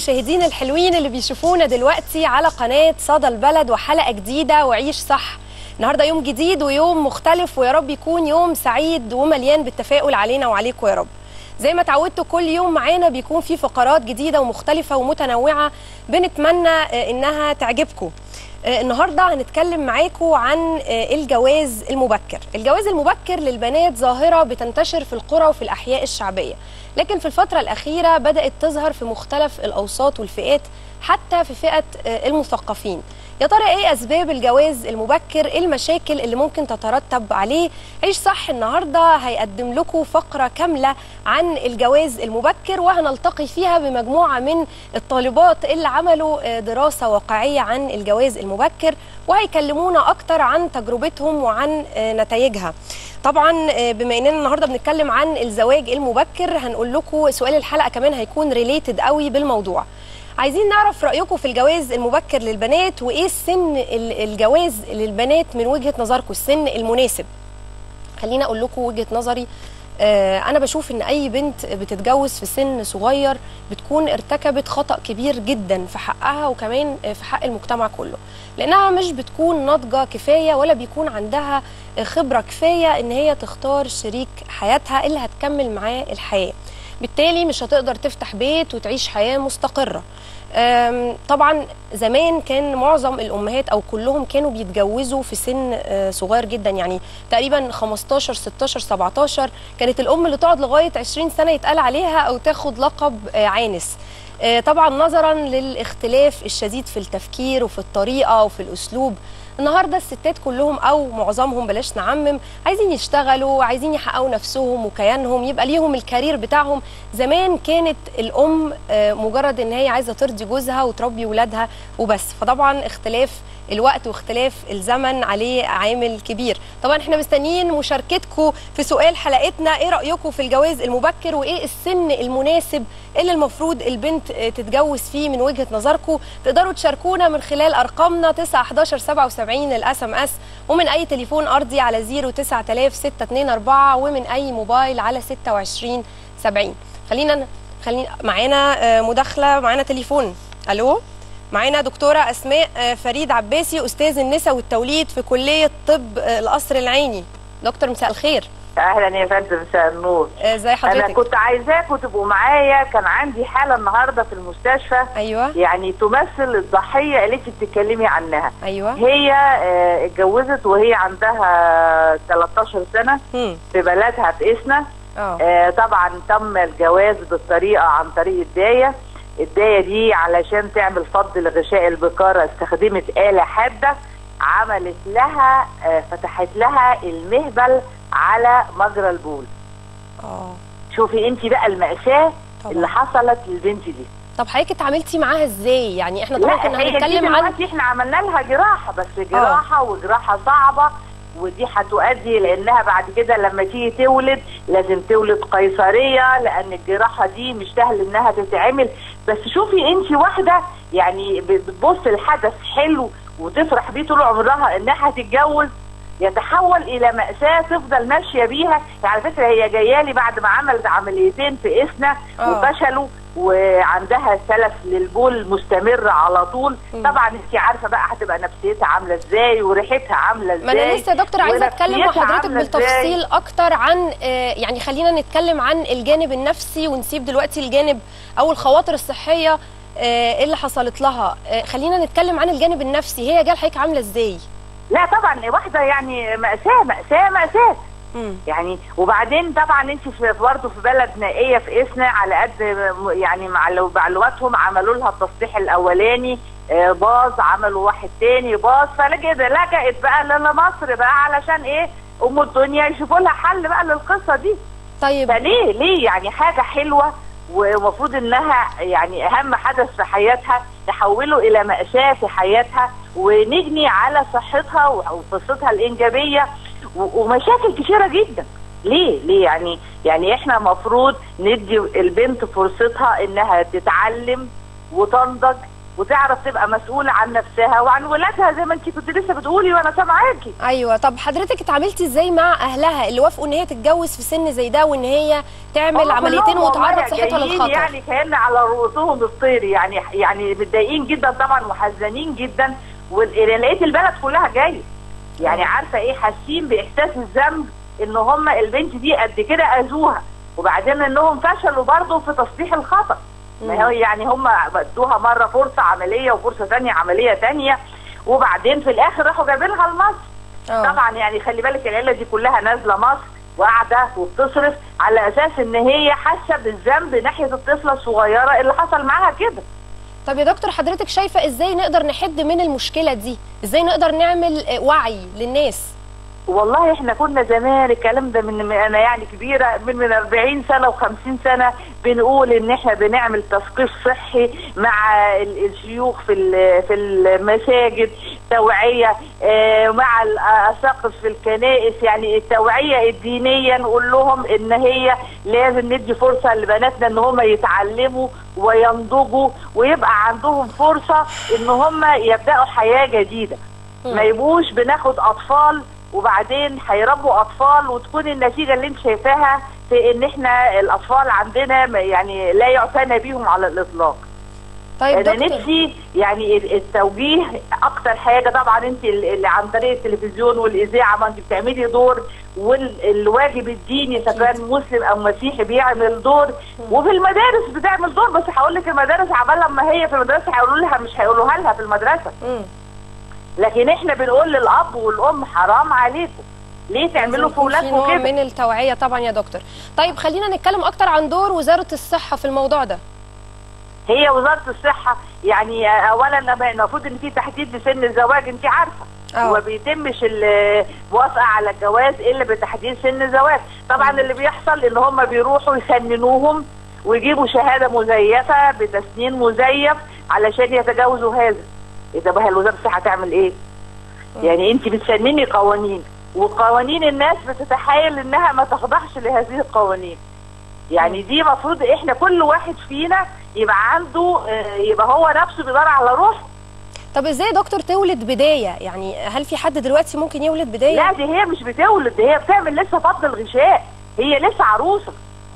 المشاهدين الحلوين اللي بيشوفونا دلوقتي على قناة صدى البلد وحلقة جديدة وعيش صح النهاردة يوم جديد ويوم مختلف ويا رب يكون يوم سعيد ومليان بالتفاؤل علينا وعليكم يا رب زي ما تعودتوا كل يوم معانا بيكون في فقرات جديدة ومختلفة ومتنوعة بنتمنى آه، إنها تعجبكم آه، النهارده هنتكلم معاكم عن آه، الجواز المبكر الجواز المبكر للبنات ظاهرة بتنتشر في القرى وفي الأحياء الشعبية لكن في الفترة الأخيرة بدأت تظهر في مختلف الأوساط والفئات حتى في فئة آه، المثقفين يا ترى ايه اسباب الجواز المبكر ايه المشاكل اللي ممكن تترتب عليه عيش صح النهارده هيقدم لكم فقره كامله عن الجواز المبكر وهنلتقي فيها بمجموعه من الطالبات اللي عملوا آه، دراسه واقعيه عن الجواز المبكر وهيكلمونا اكتر عن تجربتهم وعن آه، نتائجها طبعا آه، بما اننا النهارده بنتكلم عن الزواج المبكر هنقول لكم سؤال الحلقه كمان هيكون ريليتد قوي بالموضوع عايزين نعرف رأيكم في الجواز المبكر للبنات وإيه السن ال- الجواز للبنات من وجهة نظركم السن المناسب خليني أقول لكم وجهة نظري آه، أنا بشوف إن أي بنت بتتجوز في سن صغير بتكون ارتكبت خطأ كبير جدا في حقها وكمان آه، في حق المجتمع كله لأنها مش بتكون ناضجة كفاية ولا بيكون عندها آه، خبرة كفاية إن هي تختار شريك حياتها اللي هتكمل معاه الحياة بالتالي مش هتقدر تفتح بيت وتعيش حياة مستقرة أم، طبعا زمان كان معظم الامهات او كلهم كانوا بيتجوزوا في سن آه، صغير جدا يعني تقريبا 15 16 17 كانت الام اللي تقعد لغايه 20 سنه يتقال عليها او تاخد لقب آه، عانس آه، طبعا نظرا للاختلاف الشديد في التفكير وفي الطريقه وفي الاسلوب النهارده الستات كلهم او معظمهم بلاش نعمم عايزين يشتغلوا عايزين يحققوا نفسهم وكيانهم يبقى ليهم الكارير بتاعهم زمان كانت الام آه، مجرد ان هي عايزه ترضي جوزها وتربي ولادها وبس فطبعا اختلاف الوقت واختلاف الزمن عليه عامل كبير طبعا احنا مستنيين مشاركتكم في سؤال حلقتنا ايه رايكم في الجواز المبكر وايه السن المناسب اللي المفروض البنت آه، تتجوز فيه من وجهه نظركم تقدروا تشاركونا من خلال ارقامنا 9 11 77 الاس ام اس ومن اي تليفون ارضي على 09000 624 ومن اي موبايل على 26 70 خلينا خلينا معانا آه، مداخله معانا تليفون الو معانا دكتوره اسماء آه، فريد عباسي استاذ النساء والتوليد في كليه طب آه، القصر العيني دكتور مساء الخير اهلا يا فندم مساء النور آه، ازي انا حضرتك كنت عايزاكم تبقوا معايا كان عندي حاله النهارده في المستشفى ايوه يعني تمثل الضحيه اللي انت بتتكلمي عنها ايوه هي آه، اتجوزت وهي عندها 13 سنه هم في بلدها في اسنا اه آه، طبعا تم الجواز بالطريقه عن طريق الدايه الدايه دي علشان تعمل فض لغشاء البكاره استخدمت آلة حادة عملت لها آه، فتحت لها المهبل على مجرى البول اه شوفي انت بقى المأساة اللي طبعا حصلت للبنت دي طب حضرتك اتعاملتي معاها ازاي يعني احنا طبعا كنا هي دي هنتكلم عن دلوقتي احنا عملنا لها جراحة بس جراحة وجراحة صعبة ودي هتؤدي لانها بعد كده لما تيجي تولد لازم تولد قيصريه لان الجراحه دي مش سهل انها تتعمل بس شوفي انت واحده يعني بتبص الحدث حلو وتفرح بيه طول عمرها انها تتجوز يتحول الى ماساه تفضل ماشيه بيها على فكره هي جايه لي بعد ما عملت عمليتين في اسنا آه. وفشلوا وعندها سلف للبول مستمر على طول مم. طبعا انت عارفه بقى هتبقى نفسيتها عامله ازاي وريحتها عامله ازاي ما انا لسه يا دكتور عايزه اتكلم مع ونفسيتها حضرتك عاملة بالتفصيل اكتر عن آه، يعني خلينا نتكلم عن الجانب النفسي ونسيب دلوقتي الجانب او الخواطر الصحيه آه، اللي حصلت لها آه، خلينا نتكلم عن الجانب النفسي هي جال حضرتك عامله ازاي لا طبعا واحده يعني مأساة مأساة مأساة مم. يعني وبعدين طبعا انت في برضه في بلد نائيه في اسنا على قد م- يعني معلو- معلوماتهم عملوا لها التصليح الاولاني آه، باظ عملوا واحد تاني باظ فلجأت لجأت بقى لمصر بقى علشان ايه ام الدنيا يشوفوا لها حل بقى للقصه دي طيب فليه ليه يعني حاجه حلوه ومفروض انها يعني اهم حدث في حياتها تحوله الى مأساة في حياتها ونجني على صحتها وقصتها الانجابيه و- ومشاكل كثيره جدا ليه ليه يعني يعني احنا مفروض ندي البنت فرصتها انها تتعلم وتنضج وتعرف تبقى مسؤوله عن نفسها وعن ولادها زي ما انت كنت لسه بتقولي وانا سامعاكي ايوه طب حضرتك اتعاملتي ازاي مع اهلها اللي وافقوا ان هي تتجوز في سن زي ده وان هي تعمل هم عمليتين كلهم وتعرض والله صحتها جايين للخطر يعني كان على رؤوسهم الطير يعني يعني متضايقين جدا طبعا وحزانين جدا وال- لقيت البلد كلها جايه يعني آه. عارفه ايه حاسين باحساس الذنب ان هم البنت دي قد كده اذوها وبعدين انهم فشلوا برضه في تصليح الخطا ما هو يعني هم ادوها مره فرصه عمليه وفرصه ثانيه عمليه ثانيه وبعدين في الاخر راحوا جايبينها لمصر آه. طبعا يعني خلي بالك العيله دي كلها نازله مصر وقاعده وبتصرف على اساس ان هي حاسه بالذنب ناحيه الطفله الصغيره اللي حصل معاها كده طب يا دكتور حضرتك شايفه ازاي نقدر نحد من المشكله دي ازاي نقدر نعمل آه، وعي للناس والله احنا كنا زمان الكلام ده من انا يعني كبيره من من 40 سنه و50 سنه بنقول ان احنا بنعمل تثقيف صحي مع ال- الشيوخ في ال- في المساجد توعيه آه، مع الاساقف في الكنائس يعني التوعيه الدينيه نقول لهم ان هي لازم ندي فرصه لبناتنا ان هم يتعلموا وينضجوا ويبقى عندهم فرصه ان هم يبداوا حياه جديده ما يبقوش بناخد اطفال وبعدين هيربوا اطفال وتكون النتيجه اللي انت شايفاها في ان احنا الاطفال عندنا ما- يعني لا يعتنى بيهم على الاطلاق طيب انا دكتور نفسي يعني ال- التوجيه اكتر حاجه طبعا انت ال- اللي عن طريق التلفزيون والاذاعه ما انت بتعملي دور والواجب الديني اذا كان مسلم او مسيحي بيعمل دور وفي المدارس بتعمل دور بس هقول لك المدارس عبال لما هي في المدرسه هيقولوا لها مش هيقولوها لها في المدرسه مم. لكن احنا بنقول للاب والام حرام عليكم ليه تعملوا في لازم يكون في ولادكم نوع كده من التوعيه طبعا يا دكتور طيب خلينا نتكلم اكتر عن دور وزاره الصحه في الموضوع ده هي وزاره الصحه يعني اولا المفروض ان في تحديد لسن الزواج انت عارفه آه. وما بيتمش الموافقه على الجواز الا بتحديد سن الزواج طبعا اللي بيحصل ان هم بيروحوا يسننوهم ويجيبوا شهاده مزيفه بتسنين مزيف علشان يتجاوزوا هذا اذا بقى وزاره الصحه تعمل ايه يعني انت بتسنني قوانين وقوانين الناس بتتحايل انها ما تخضعش لهذه القوانين يعني دي مفروض احنا كل واحد فينا يبقى عنده آه، يبقى هو نفسه بيدور على روحه طب ازاي يا دكتور تولد بدايه يعني هل في حد دلوقتي ممكن يولد بدايه لا دي هي مش بتولد دي هي بتعمل لسه فض الغشاء هي لسه عروسه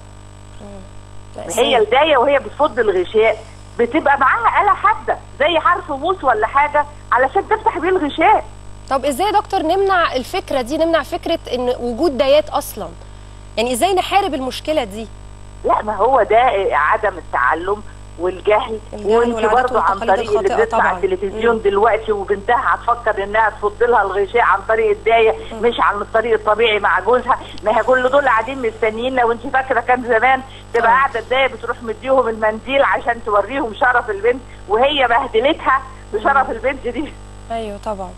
مأساة. هي الدايه وهي بتفض الغشاء بتبقى معاها آلة حادة زي حرف موس ولا حاجة علشان تفتح بيه الغشاء طب ازاي يا دكتور نمنع الفكره دي نمنع فكره ان وجود دايات اصلا يعني ازاي نحارب المشكله دي لا ما هو ده عدم التعلم والجهل الجهل وانت والعادات برضه عن والتقاليد طريق اللي الخاطئة بتسمع طبعاً. التلفزيون مم. دلوقتي وبنتها هتفكر انها تفض لها الغشاء عن طريق الدايه مش عن الطريق الطبيعي مع جوزها ما هي كل دول قاعدين مستنيين لو انت فاكره كان زمان تبقى آه. قاعده الدايه بتروح مديهم المنديل عشان توريهم شرف البنت وهي بهدلتها بشرف البنت دي ايوه طبعا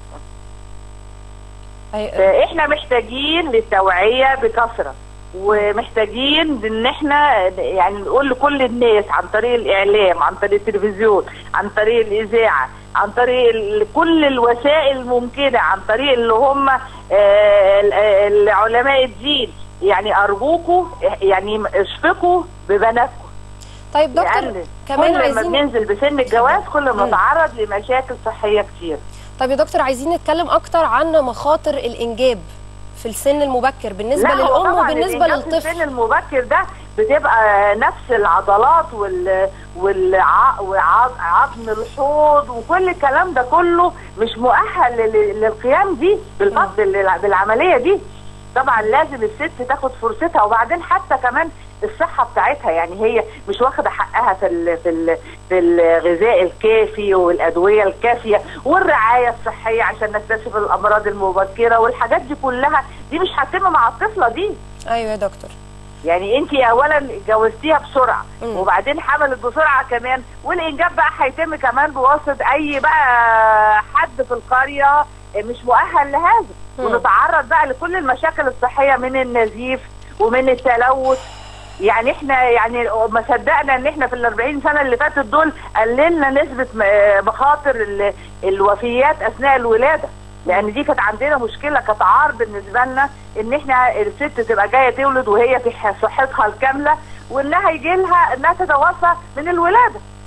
أيوة. فاحنا محتاجين للتوعيه بكثره ومحتاجين ان احنا يعني نقول لكل الناس عن طريق الاعلام عن طريق التلفزيون عن طريق الاذاعه عن طريق ال- كل الوسائل الممكنه عن طريق اللي هم آه، ال- ال- علماء الدين يعني ارجوكوا يعني اشفقوا ببناتكم طيب دكتور لان كمان كل ما عايزين بننزل بسن الجواز كل ما مم. نتعرض لمشاكل صحيه كتير طيب يا دكتور عايزين نتكلم اكتر عن مخاطر الانجاب في السن المبكر بالنسبه لا، هو للام طبعاً وبالنسبه الإنجاب في السن للطفل المبكر ده بتبقى نفس العضلات وال والع... وعظم الحوض وكل الكلام ده كله مش مؤهل لل- للقيام دي بالفضل لل- بالعمليه دي طبعا لازم الست تاخد فرصتها وبعدين حتى كمان الصحه بتاعتها يعني هي مش واخده حقها في ال في ال في الغذاء الكافي والادويه الكافيه والرعايه الصحيه عشان نكتشف الامراض المبكره والحاجات دي كلها دي مش هتتم مع الطفله دي ايوه يا دكتور يعني انت اولا جوزتيها بسرعه مم. وبعدين حملت بسرعه كمان والانجاب بقى هيتم كمان بواسطه اي بقى حد في القريه مش مؤهل لهذا مم. ونتعرض بقى لكل المشاكل الصحيه من النزيف ومن التلوث يعني احنا يعني ما صدقنا ان احنا في ال 40 سنه اللي فاتت دول قللنا نسبه م- مخاطر ال- الوفيات اثناء الولاده لان دي كانت عندنا مشكله كانت عار بالنسبه لنا ان احنا الست تبقى جايه تولد وهي في ح- صحتها الكامله وانها يجي لها انها تتوفى من الولاده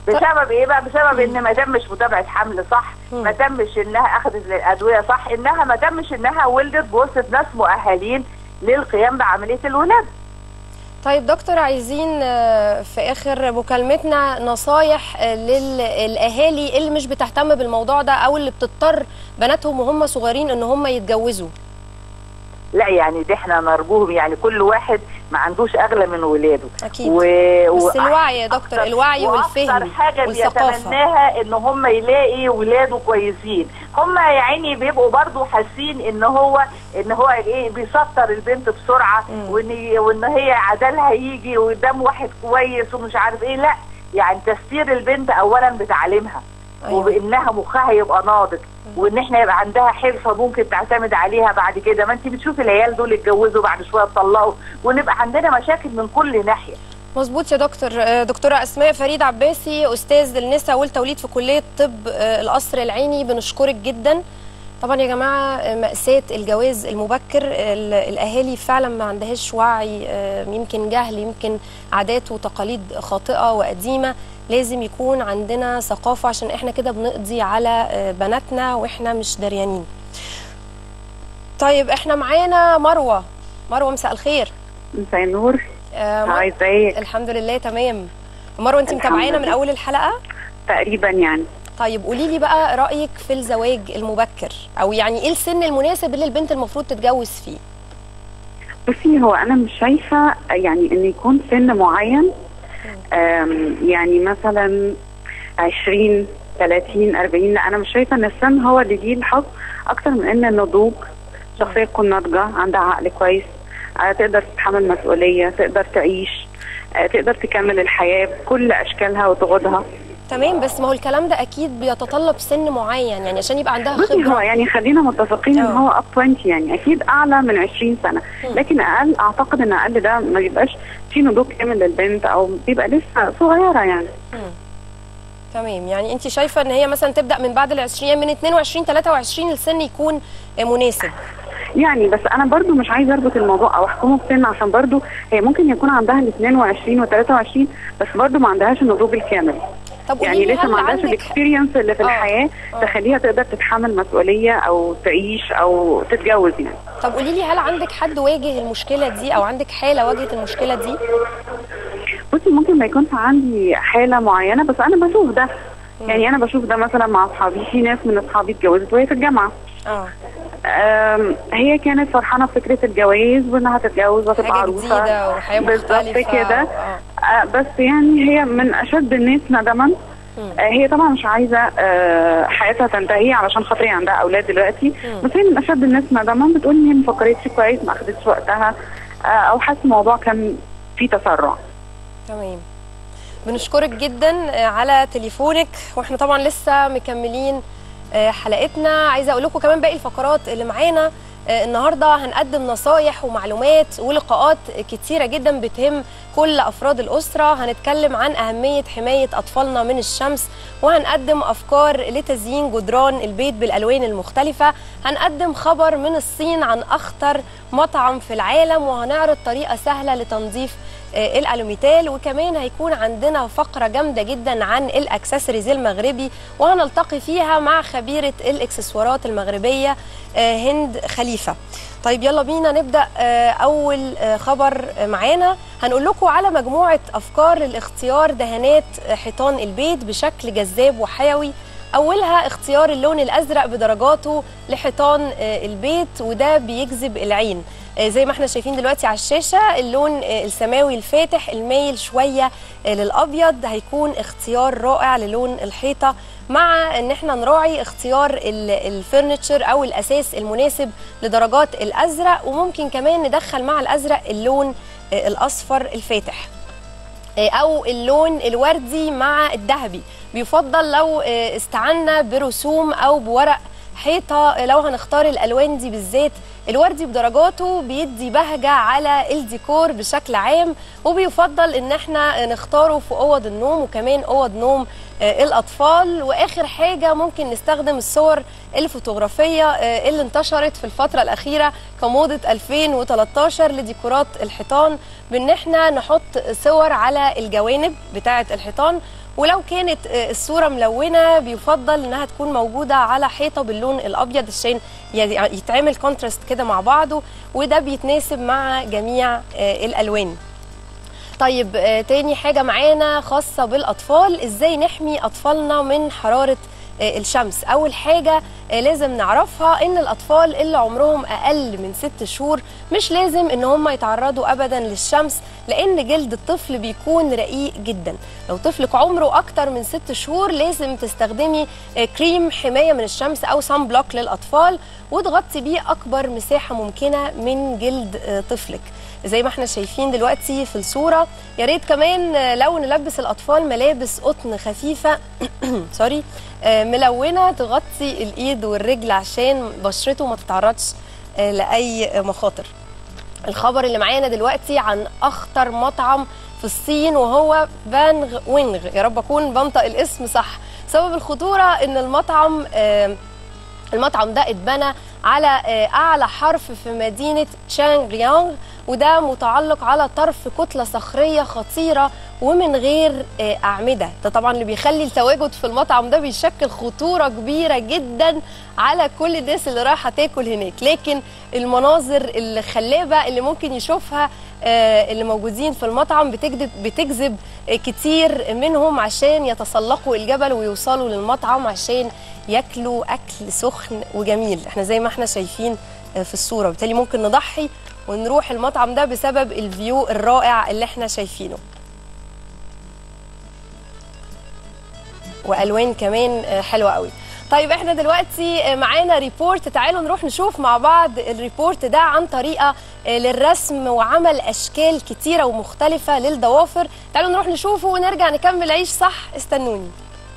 بسبب ايه بقى بسبب ان ما تمش متابعه حمل صح ما تمش انها اخذت الادويه صح انها ما تمش انها ولدت بوسط ناس مؤهلين للقيام بعمليه الولاده طيب دكتور عايزين آه، في اخر مكالمتنا نصايح آه، للاهالي اللي مش بتهتم بالموضوع ده او اللي بتضطر بناتهم وهم صغيرين ان هم يتجوزوا لا يعني دي احنا نرجوهم يعني كل واحد ما عندوش اغلى من ولاده أكيد. و... بس الوعي يا دكتور، وأكتر- الوعي والفهم واكتر حاجه والثقافة. بيتمناها ان هم يلاقي ولاده كويسين هم يا عيني بيبقوا برضو حاسين ان هو ان هو ايه بيسطر البنت بسرعه وان وان هي عدالها يجي قدام واحد كويس ومش عارف ايه لا يعني تستير البنت اولا بتعليمها أيوة. وبانها مخها يبقى ناضج وان احنا يبقى عندها حرفه ممكن تعتمد عليها بعد كده ما انت بتشوفي العيال دول اتجوزوا بعد شويه اتطلقوا ونبقى عندنا مشاكل من كل ناحيه مظبوط يا دكتور آه، دكتورة أسماء فريد عباسي أستاذ النساء والتوليد في كلية طب آه، القصر العيني بنشكرك جدا طبعا يا جماعة آه، مأساة الجواز المبكر ال- الأهالي فعلا ما عندهاش وعي آه، يمكن جهل يمكن عادات وتقاليد خاطئة وقديمة لازم يكون عندنا ثقافة عشان احنا كده بنقضي على آه، بناتنا واحنا مش دريانين طيب احنا معانا مروة مروة مساء الخير مساء النور آه، مر- هاي ازيك الحمد لله تمام مروه انت الحمد متابعانا من لله. اول الحلقه تقريبا يعني طيب قولي لي بقى رايك في الزواج المبكر او يعني ايه السن المناسب اللي البنت المفروض تتجوز فيه بصي هو انا مش شايفه يعني ان يكون سن معين أم، يعني مثلا 20 30 40 لا انا مش شايفه ان السن هو اللي ليه الحظ اكتر من ان النضوج شخصيه تكون ناضجه عندها عقل كويس آه، تقدر تتحمل مسؤوليه تقدر تعيش آه، تقدر تكمل الحياه بكل اشكالها وضغوطها تمام بس ما هو الكلام ده اكيد بيتطلب سن معين يعني عشان يبقى عندها بصي هو خبره يعني خلينا متفقين ان اه. هو اب 20 يعني اكيد اعلى من 20 سنه لكن اقل اعتقد ان اقل ده ما بيبقاش في نضوج كامل للبنت او بيبقى لسه صغيره يعني تمام يعني انت شايفه ان هي مثلا تبدا من بعد ال 20 يعني من 22 23 السن يكون مناسب يعني بس انا برضو مش عايزه اربط الموضوع او احكمه بسن عشان برضو هي ممكن يكون عندها ال 22 و 23 بس برضو ما عندهاش النضوج الكامل طب قولي يعني لي لسه هل ما عندهاش عندك الاكسبيرينس اللي في اه. الحياه اه. تخليها تقدر تتحمل مسؤوليه او تعيش او تتجوز يعني طب قولي لي هل عندك حد واجه المشكله دي او عندك حاله واجهت المشكله دي بصي ممكن ما يكونش عندي حاله معينه بس انا بشوف ده يعني انا بشوف ده مثلا مع اصحابي في ناس من اصحابي اتجوزت وهي في الجامعه اه أم، هي كانت فرحانه بفكره الجواز وانها تتجوز وتبقى حاجه عروسه جديده وحياه بالظبط مختلفه كده اه آه، بس يعني هي من اشد الناس ندما آه، هي طبعا مش عايزه آه، حياتها تنتهي علشان خاطر هي عندها اولاد دلوقتي بس هي من اشد الناس ندما بتقول ان هي ما فكرتش كويس ما اخدتش وقتها آه، او حاسه الموضوع كان فيه تسرع تمام بنشكرك جدا آه، على تليفونك واحنا طبعا لسه مكملين آه، حلقتنا عايزه اقول لكم كمان باقي الفقرات اللي معانا آه، النهارده هنقدم نصايح ومعلومات ولقاءات كتيره جدا بتهم كل افراد الاسره هنتكلم عن اهميه حمايه اطفالنا من الشمس وهنقدم افكار لتزيين جدران البيت بالالوان المختلفه هنقدم خبر من الصين عن اخطر مطعم في العالم وهنعرض طريقه سهله لتنظيف آه، الالوميتال وكمان هيكون عندنا فقره جامده جدا عن الاكسسوارز المغربي وهنلتقي فيها مع خبيره الاكسسوارات المغربيه آه، هند خليفه طيب يلا بينا نبدا آه، اول آه، خبر آه، معانا هنقول لكم على مجموعه افكار لاختيار دهانات آه، حيطان البيت بشكل جذاب وحيوي اولها اختيار اللون الازرق بدرجاته لحيطان آه، البيت وده بيجذب العين آه، زي ما احنا شايفين دلوقتي على الشاشه اللون آه، السماوي الفاتح المايل شويه آه، للابيض هيكون اختيار رائع للون الحيطه مع ان احنا نراعي اختيار ال- الفرنتشر او الاساس المناسب لدرجات الازرق وممكن كمان ندخل مع الازرق اللون آه، الاصفر الفاتح آه، او اللون الوردي مع الذهبي بيفضل لو آه، استعنا برسوم او بورق حيطه آه، لو هنختار الالوان دي بالذات الوردي بدرجاته بيدي بهجه على الديكور بشكل عام وبيفضل ان احنا نختاره في اوض النوم وكمان اوض نوم آه، الاطفال واخر حاجه ممكن نستخدم الصور الفوتوغرافيه آه، اللي انتشرت في الفتره الاخيره كموضه 2013 لديكورات الحيطان بان احنا نحط صور على الجوانب بتاعه الحيطان ولو كانت آه، الصوره ملونه بيفضل انها تكون موجوده على حيطه باللون الابيض عشان ي- يتعمل كونتراست كده مع بعضه وده بيتناسب مع جميع آه، الالوان طيب آه، تاني حاجة معانا خاصة بالأطفال إزاي نحمي أطفالنا من حرارة آه، الشمس أول حاجة آه، لازم نعرفها إن الأطفال اللي عمرهم أقل من ست شهور مش لازم إن هم يتعرضوا أبدا للشمس لأن جلد الطفل بيكون رقيق جدا لو طفلك عمره أكتر من ست شهور لازم تستخدمي آه، كريم حماية من الشمس أو سان بلوك للأطفال وتغطي بيه أكبر مساحة ممكنة من جلد آه، طفلك زي ما احنا شايفين دلوقتي في الصورة يا ريت كمان آه، لو نلبس الأطفال ملابس قطن خفيفة سوري آه، ملونة تغطي الإيد والرجل عشان بشرته ما تتعرضش آه، لأي مخاطر الخبر اللي معانا دلوقتي عن أخطر مطعم في الصين وهو بانغ وينغ يا رب أكون بنطق الاسم صح سبب الخطورة إن المطعم آه، المطعم ده اتبنى على آه، اعلى حرف في مدينه تشانغريانغ وده متعلق على طرف كتله صخريه خطيره ومن غير آه، اعمده ده طبعا اللي بيخلي التواجد في المطعم ده بيشكل خطوره كبيره جدا على كل الناس اللي رايحه تاكل هناك لكن المناظر الخلابه اللي ممكن يشوفها آه، اللي موجودين في المطعم بتجذب بتجذب آه، كتير منهم عشان يتسلقوا الجبل ويوصلوا للمطعم عشان ياكلوا اكل سخن وجميل احنا زي ما احنا شايفين آه، في الصوره بالتالي ممكن نضحي ونروح المطعم ده بسبب الفيو الرائع اللي احنا شايفينه والوان كمان آه، حلوه قوي طيب احنا دلوقتي آه، معانا ريبورت تعالوا نروح نشوف مع بعض الريبورت ده عن طريقه آه، للرسم وعمل اشكال كتيره ومختلفه للضوافر تعالوا نروح نشوفه ونرجع نكمل عيش صح استنوني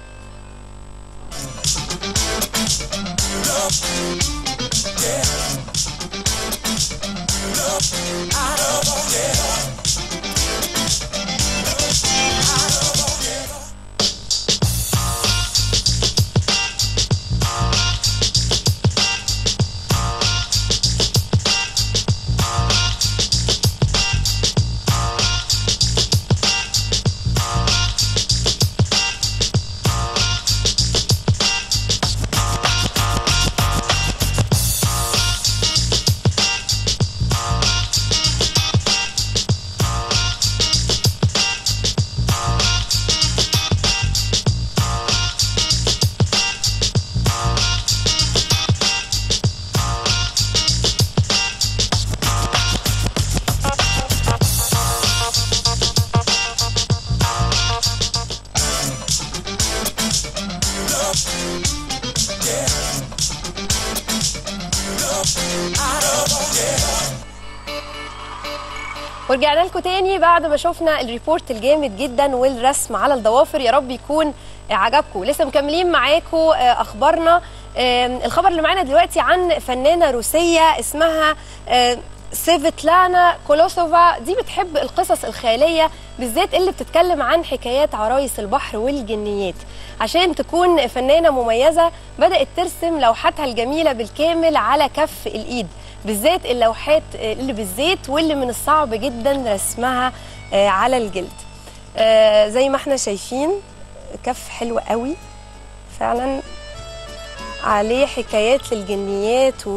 ورجعنا لكم تاني بعد ما شفنا الريبورت الجامد جدا والرسم على الضوافر يا رب يكون عجبكم لسه مكملين معاكم آه، اخبارنا آم، الخبر اللي معانا دلوقتي عن فنانه روسيه اسمها آه، سيفيتلانا كولوسوفا دي بتحب القصص الخياليه بالذات اللي بتتكلم عن حكايات عرايس البحر والجنيات عشان تكون فنانه مميزه بدات ترسم لوحاتها الجميله بالكامل على كف الايد بالذات اللوحات آه، اللي بالزيت واللي من الصعب جدا رسمها آه، على الجلد آه، زي ما احنا شايفين كف حلو قوي فعلا عليه حكايات للجنيات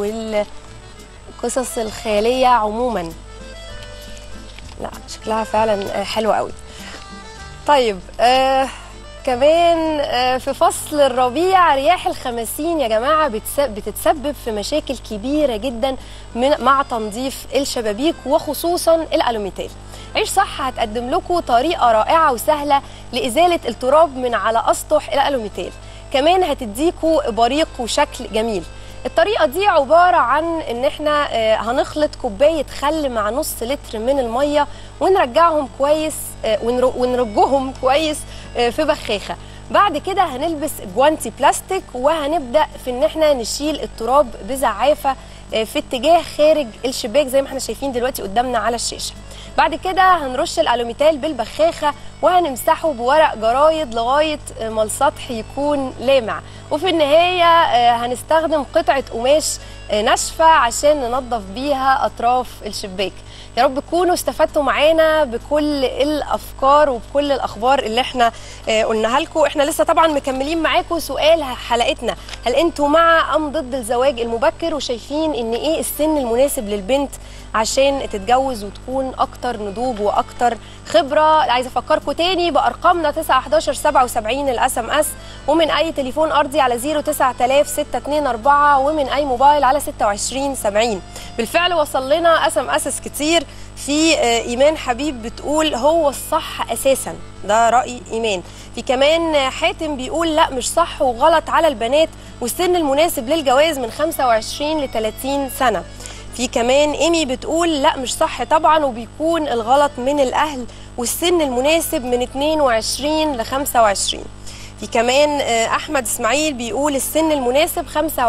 والقصص الخيالية عموما لا شكلها فعلا آه، حلوة قوي طيب آه كمان آه في فصل الربيع رياح الخمسين يا جماعة بتس- بتتسبب في مشاكل كبيرة جدا من مع تنظيف الشبابيك وخصوصا الألوميتال عيش صح هتقدم لكم طريقة رائعة وسهلة لإزالة التراب من على أسطح الألوميتال كمان هتديكوا بريق وشكل جميل الطريقة دي عبارة عن ان احنا آه، هنخلط كوباية خل مع نص لتر من المية ونرجعهم كويس آه، ونر- ونرجهم كويس آه، في بخاخة بعد كده هنلبس جوانتي بلاستيك وهنبدأ في ان احنا نشيل التراب بزعافة آه، في اتجاه خارج الشباك زي ما احنا شايفين دلوقتي قدامنا على الشاشة بعد كده هنرش الالوميتال بالبخاخه وهنمسحه بورق جرايد لغايه ما السطح يكون لامع وفي النهايه آه، هنستخدم قطعه قماش آه، ناشفه عشان ننظف بيها اطراف الشباك يا رب تكونوا استفدتوا معانا بكل الافكار وبكل الاخبار اللي احنا آه، قلناها لكم احنا لسه طبعا مكملين معاكم سؤال حلقتنا هل انتوا مع ام ضد الزواج المبكر وشايفين ان ايه السن المناسب للبنت عشان تتجوز وتكون اكتر نضوج واكتر خبره عايزه افكركم تاني بارقامنا 9 11 77 الاس ام اس ومن اي تليفون ارضي على 09000 624 ومن اي موبايل على 26 70 بالفعل وصل لنا اس ام اس كتير في آه، ايمان حبيب بتقول هو الصح اساسا ده راي ايمان في كمان آه، حاتم بيقول لا مش صح وغلط على البنات والسن المناسب للجواز من 25 ل 30 سنه في كمان ايمي بتقول لا مش صح طبعا وبيكون الغلط من الاهل والسن المناسب من 22 ل 25 في كمان آه، احمد اسماعيل بيقول السن المناسب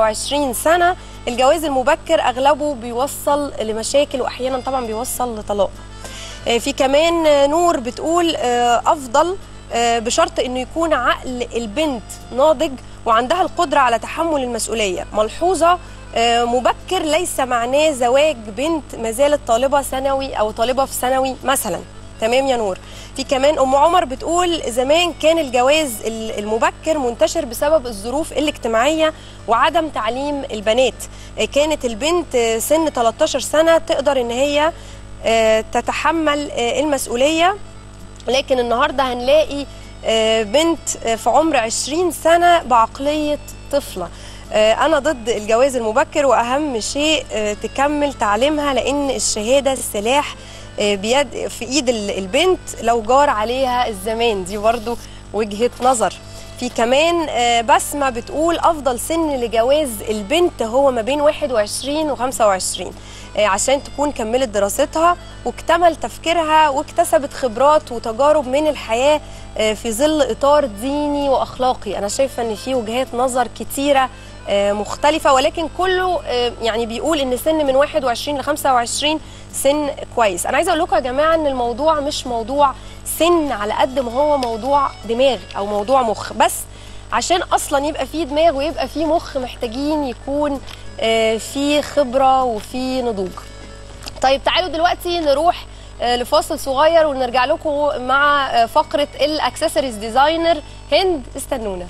25 سنه الجواز المبكر اغلبه بيوصل لمشاكل واحيانا طبعا بيوصل لطلاق آه، في كمان آه، نور بتقول آه، افضل آه، بشرط انه يكون عقل البنت ناضج وعندها القدره على تحمل المسؤوليه ملحوظه آه، مبكر ليس معناه زواج بنت ما زالت طالبه ثانوي او طالبه في ثانوي مثلا تمام يا نور في كمان ام عمر بتقول زمان كان الجواز ال- المبكر منتشر بسبب الظروف الاجتماعيه وعدم تعليم البنات آه، كانت البنت آه، سن 13 سنه تقدر ان هي آه، تتحمل آه، المسؤوليه لكن النهارده هنلاقي آه، بنت آه، في عمر 20 سنه بعقليه طفله آه، انا ضد الجواز المبكر واهم شيء آه، تكمل تعليمها لان الشهاده سلاح آه، بيد في ايد ال- البنت لو جار عليها الزمان دي برضو وجهه نظر في كمان آه، بسمة بتقول أفضل سن لجواز البنت هو ما بين 21 و 25 آه، عشان تكون كملت دراستها واكتمل تفكيرها واكتسبت خبرات وتجارب من الحياة آه، في ظل إطار ديني وأخلاقي أنا شايفة أن في وجهات نظر كتيرة آه، مختلفة ولكن كله آه، يعني بيقول ان سن من 21 ل 25 سن كويس انا عايزه اقول لكم يا جماعه ان الموضوع مش موضوع سن على قد ما هو موضوع دماغ او موضوع مخ بس عشان اصلا يبقى فيه دماغ ويبقى فيه مخ محتاجين يكون آه، فيه خبره وفيه نضوج طيب تعالوا دلوقتي نروح آه، لفاصل صغير ونرجع لكم مع آه، فقره الاكسسوارز ديزاينر هند استنونا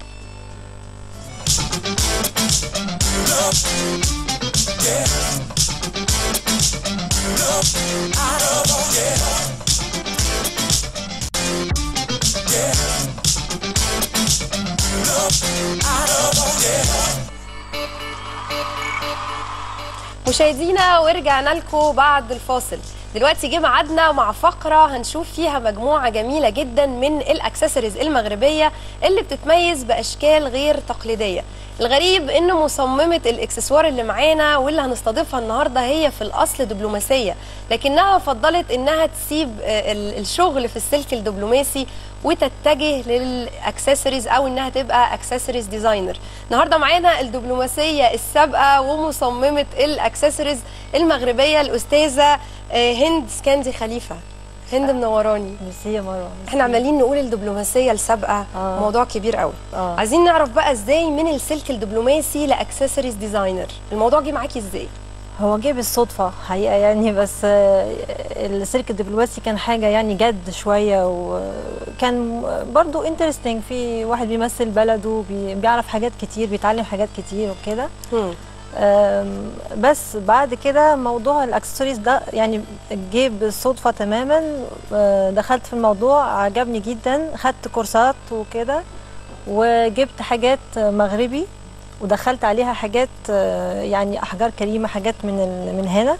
مشاهدينا ورجعنا لكم بعد الفاصل دلوقتي جه ميعادنا مع فقره هنشوف فيها مجموعه جميله جدا من الاكسسوارز المغربيه اللي بتتميز باشكال غير تقليديه الغريب ان مصممه الاكسسوار اللي معانا واللي هنستضيفها النهارده هي في الاصل دبلوماسيه لكنها فضلت انها تسيب آه، ال- الشغل في السلك الدبلوماسي وتتجه للاكسسوارز او انها تبقى اكسسوارز ديزاينر النهارده معانا الدبلوماسيه السابقه ومصممه الاكسسوارز المغربيه الاستاذه آه، هند سكندي خليفه هند منوراني ميرسي يا مروه احنا عمالين نقول الدبلوماسيه السابقه آه. موضوع كبير قوي آه. عايزين نعرف بقى ازاي من السلك الدبلوماسي لاكسسوارز ديزاينر الموضوع جه معاكي ازاي هو جه بالصدفه حقيقه يعني بس آه، السلك الدبلوماسي كان حاجه يعني جد شويه وكان برضو انترستنج في واحد بيمثل بلده بي- بيعرف حاجات كتير بيتعلم حاجات كتير وكده هم. آم، بس بعد كده موضوع الاكسسوارز ده يعني جه بالصدفه تماما آه، دخلت في الموضوع عجبني جدا خدت كورسات وكده وجبت حاجات مغربي ودخلت عليها حاجات آه، يعني احجار كريمه حاجات من ال- من هنا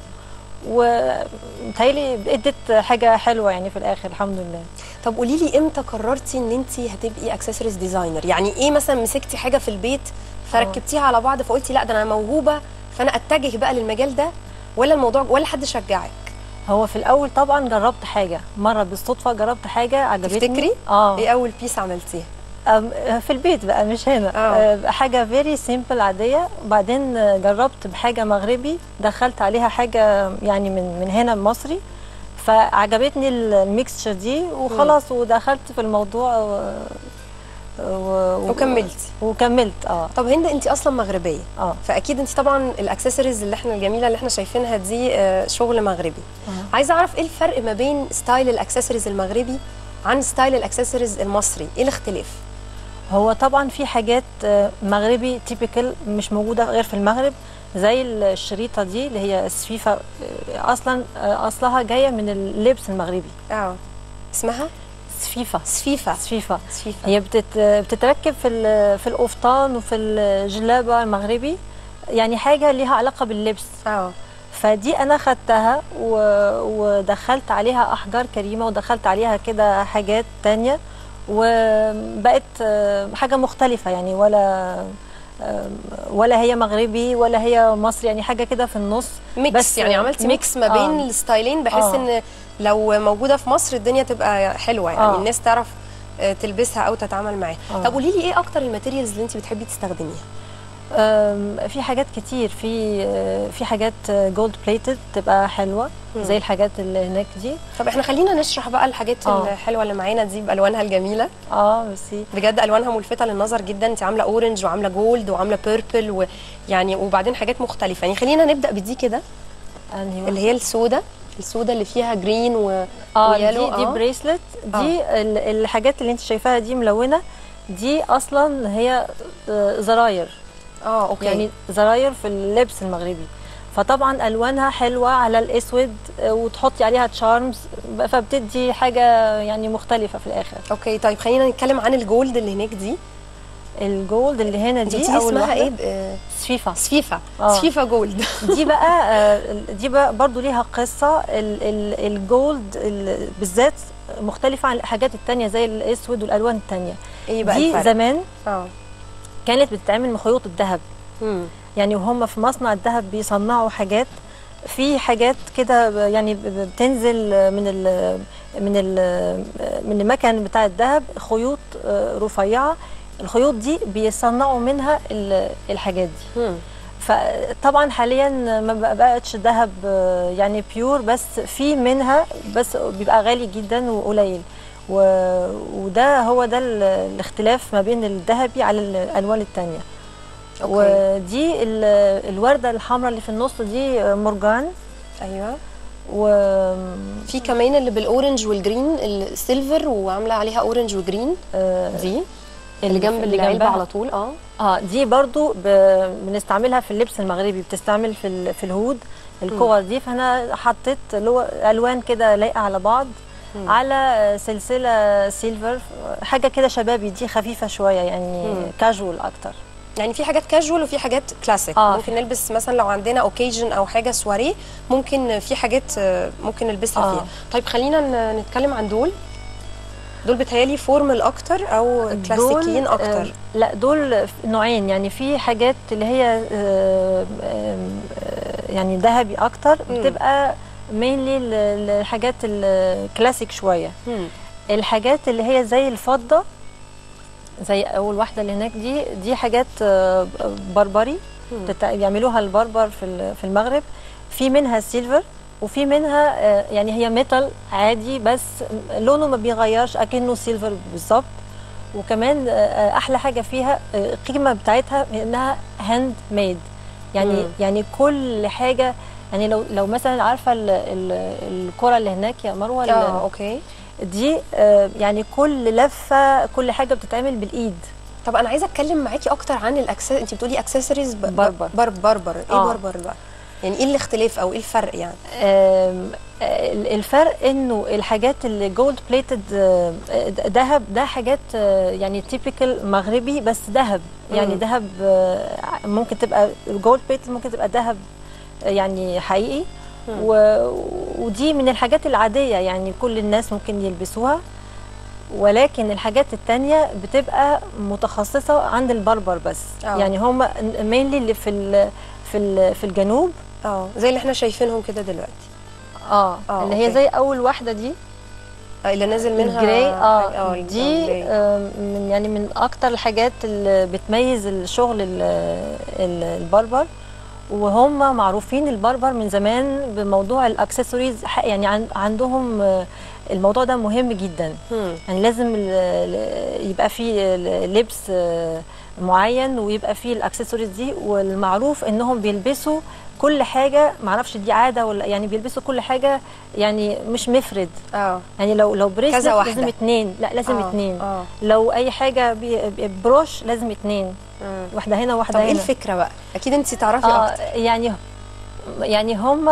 ومتهيألي ادت حاجه حلوه يعني في الاخر الحمد لله طب قولي لي امتى قررتي ان انت هتبقي اكسسوارز ديزاينر يعني ايه مثلا مسكتي حاجه في البيت فركبتيها على بعض فقلتي لا ده انا موهوبه فانا اتجه بقى للمجال ده ولا الموضوع ولا حد شجعك هو في الاول طبعا جربت حاجه مره بالصدفه جربت حاجه عجبتني تفتكري اه ايه اول بيس عملتيها أم- في البيت بقى مش هنا آه. آه. حاجة فيري سيمبل عادية وبعدين آه، جربت بحاجة مغربي دخلت عليها حاجة يعني من من هنا مصري فعجبتني ال- الميكستشر دي وخلاص ودخلت في الموضوع و- و... و- وكملتي وكملت اه طب هند انت اصلا مغربيه اه فاكيد انت طبعا الاكسسوارز اللي احنا الجميله اللي احنا شايفينها دي آه، شغل مغربي آه. عايزه اعرف ايه الفرق ما بين ستايل الاكسسوارز المغربي عن ستايل الاكسسوارز المصري ايه الاختلاف هو طبعا في حاجات آه، مغربي تيبيكال مش موجوده غير في المغرب زي الشريطه دي اللي هي السفيفه آه، اصلا آه، اصلها جايه من اللبس المغربي اه اسمها سفيفه سفيفه سفيفه سفيفه هي بتت بتتركب في ال- في القفطان وفي الجلابه المغربي يعني حاجه ليها علاقه باللبس اه فدي انا خدتها و- ودخلت عليها احجار كريمه ودخلت عليها كده حاجات تانية وبقت آه، حاجه مختلفه يعني ولا آه، ولا هي مغربي ولا هي مصري يعني حاجه كده في النص ميكس بس يعني عملتي ميكس ما بين آه. الستايلين بحيث آه. ان لو موجوده في مصر الدنيا تبقى حلوه يعني آه. الناس تعرف آه، تلبسها او تتعامل معاها آه. طب قولي لي ايه اكتر الماتيريالز اللي انت بتحبي تستخدميها أم، في حاجات كتير في آه، في حاجات جولد بليتد تبقى حلوه مم. زي الحاجات اللي هناك دي طب احنا خلينا نشرح بقى الحاجات آه. الحلوه اللي معانا دي بالوانها الجميله اه ميرسي بجد الوانها ملفته للنظر جدا انت عامله اورنج وعامله جولد وعامله بيربل ويعني وبعدين حاجات مختلفه يعني خلينا نبدا بدي كده انهي اللي هي السودا السودا اللي فيها جرين و... اه ويالو، دي دي آه. بريسلت دي ال- الحاجات اللي انت شايفاها دي ملونه دي اصلا هي آه، زراير اه اوكي يعني زراير في اللبس المغربي فطبعا الوانها حلوه على الاسود آه، وتحطي عليها تشارمز فبتدي حاجه يعني مختلفه في الاخر اوكي طيب خلينا نتكلم عن الجولد اللي هناك دي الجولد اللي هنا دي, دي, دي اول اسمها واحدة ايه آه، سفيفه سفيفه آه. سفيفه جولد دي بقى آه، دي بقى برضو ليها قصه ال- ال- الجولد ال- بالذات مختلفه عن الحاجات التانية زي الاسود والالوان التانية ايه بقى دي الفرق زمان اه كانت بتتعمل من خيوط الذهب مم. يعني وهم في مصنع الذهب بيصنعوا حاجات في حاجات كده ب- يعني ب- ب- بتنزل من ال من ال من المكن بتاع الذهب خيوط آه، رفيعه الخيوط دي بيصنعوا منها ال- الحاجات دي مم. فطبعا حاليا ما بق- بقتش ذهب آه، يعني بيور بس في منها بس بيبقى غالي جدا وقليل و- وده هو ده ال- الاختلاف ما بين الذهبي على الالوان التانية أوكي. ودي ال- الورده الحمراء اللي في النص دي آه، مرجان ايوه و في كمان اللي بالاورنج والجرين السيلفر وعامله عليها اورنج وجرين آه، دي اللي جنب اللي العلبه جنبها. على طول اه اه دي برضو ب- بنستعملها في اللبس المغربي بتستعمل في ال- في الهود الكور دي فانا حطيت اللي هو الوان كده لايقه على بعض مم. على سلسله سيلفر حاجه كده شبابي دي خفيفه شويه يعني مم. كاجوال اكتر يعني في حاجات كاجوال وفي حاجات كلاسيك آه، ممكن نلبس مثلا لو عندنا اوكيجن او حاجه سواريه ممكن في حاجات آه، ممكن نلبسها آه. فيها طيب خلينا ن- نتكلم عن دول دول بتهيالي فورمال اكتر او كلاسيكيين دول، اكتر آه، لا دول نوعين يعني في حاجات اللي هي آه، آم، آه، يعني ذهبي اكتر مم. بتبقى مينلي الحاجات الكلاسيك شويه مم. الحاجات اللي هي زي الفضه زي اول واحده اللي هناك دي دي حاجات آه، بربري مم. بتتع- بيعملوها البربر في ال- في المغرب في منها سيلفر وفي منها آه، يعني هي ميتال عادي بس لونه ما بيغيرش اكنه سيلفر بالظبط وكمان آه، احلى حاجه فيها آه، القيمه بتاعتها انها هاند ميد يعني مم. يعني كل حاجه يعني لو لو مثلا عارفه ال- ال- الكره اللي هناك يا مروه ال- اه اوكي دي آه، يعني كل لفه كل حاجه بتتعمل بالايد طب انا عايزه اتكلم معاكي اكتر عن الاكسس انت بتقولي اكسسوارز ب... بربر. بر... بربر ايه آه. بربر بقى يعني ايه الاختلاف او ايه الفرق يعني آم، آه، الفرق انه الحاجات اللي جولد بليتد ذهب ده حاجات آه، يعني تيبيكال مغربي بس ذهب يعني مم. ذهب آه، ممكن تبقى جولد بليتد ممكن تبقى ذهب آه، يعني حقيقي مم. و... ودي من الحاجات العادية يعني كل الناس ممكن يلبسوها ولكن الحاجات التانية بتبقى متخصصة عند البربر بس آه. يعني هم مينلي اللي في ال... في ال... في الجنوب اه زي اللي احنا شايفينهم كده دلوقتي اه, آه، اللي هي أوكي. زي اول واحده دي آه، اللي نازل منها الجراي حاجة- اه ال- دي الجراي. آه من يعني من اكتر الحاجات اللي بتميز الشغل ال- ال- البربر وهم معروفين البربر من زمان بموضوع الاكسسوارز ح- يعني عن عندهم آه، الموضوع ده مهم جدا مم. يعني لازم ال- ال- يبقى فيه ال- لبس آه، معين ويبقى فيه الاكسسوارز دي والمعروف انهم بيلبسوا كل حاجه معرفش دي عاده ولا يعني بيلبسوا كل حاجه يعني مش مفرد اه يعني لو لو بريسلت كذا واحدة. لازم اتنين لا لازم آه، اتنين اه لو اي حاجه بي- بي- بروش لازم اتنين مم. واحده هنا طب واحده ايه هنا الفكره بقى اكيد انت تعرفي اه اكتر يعني يعني هم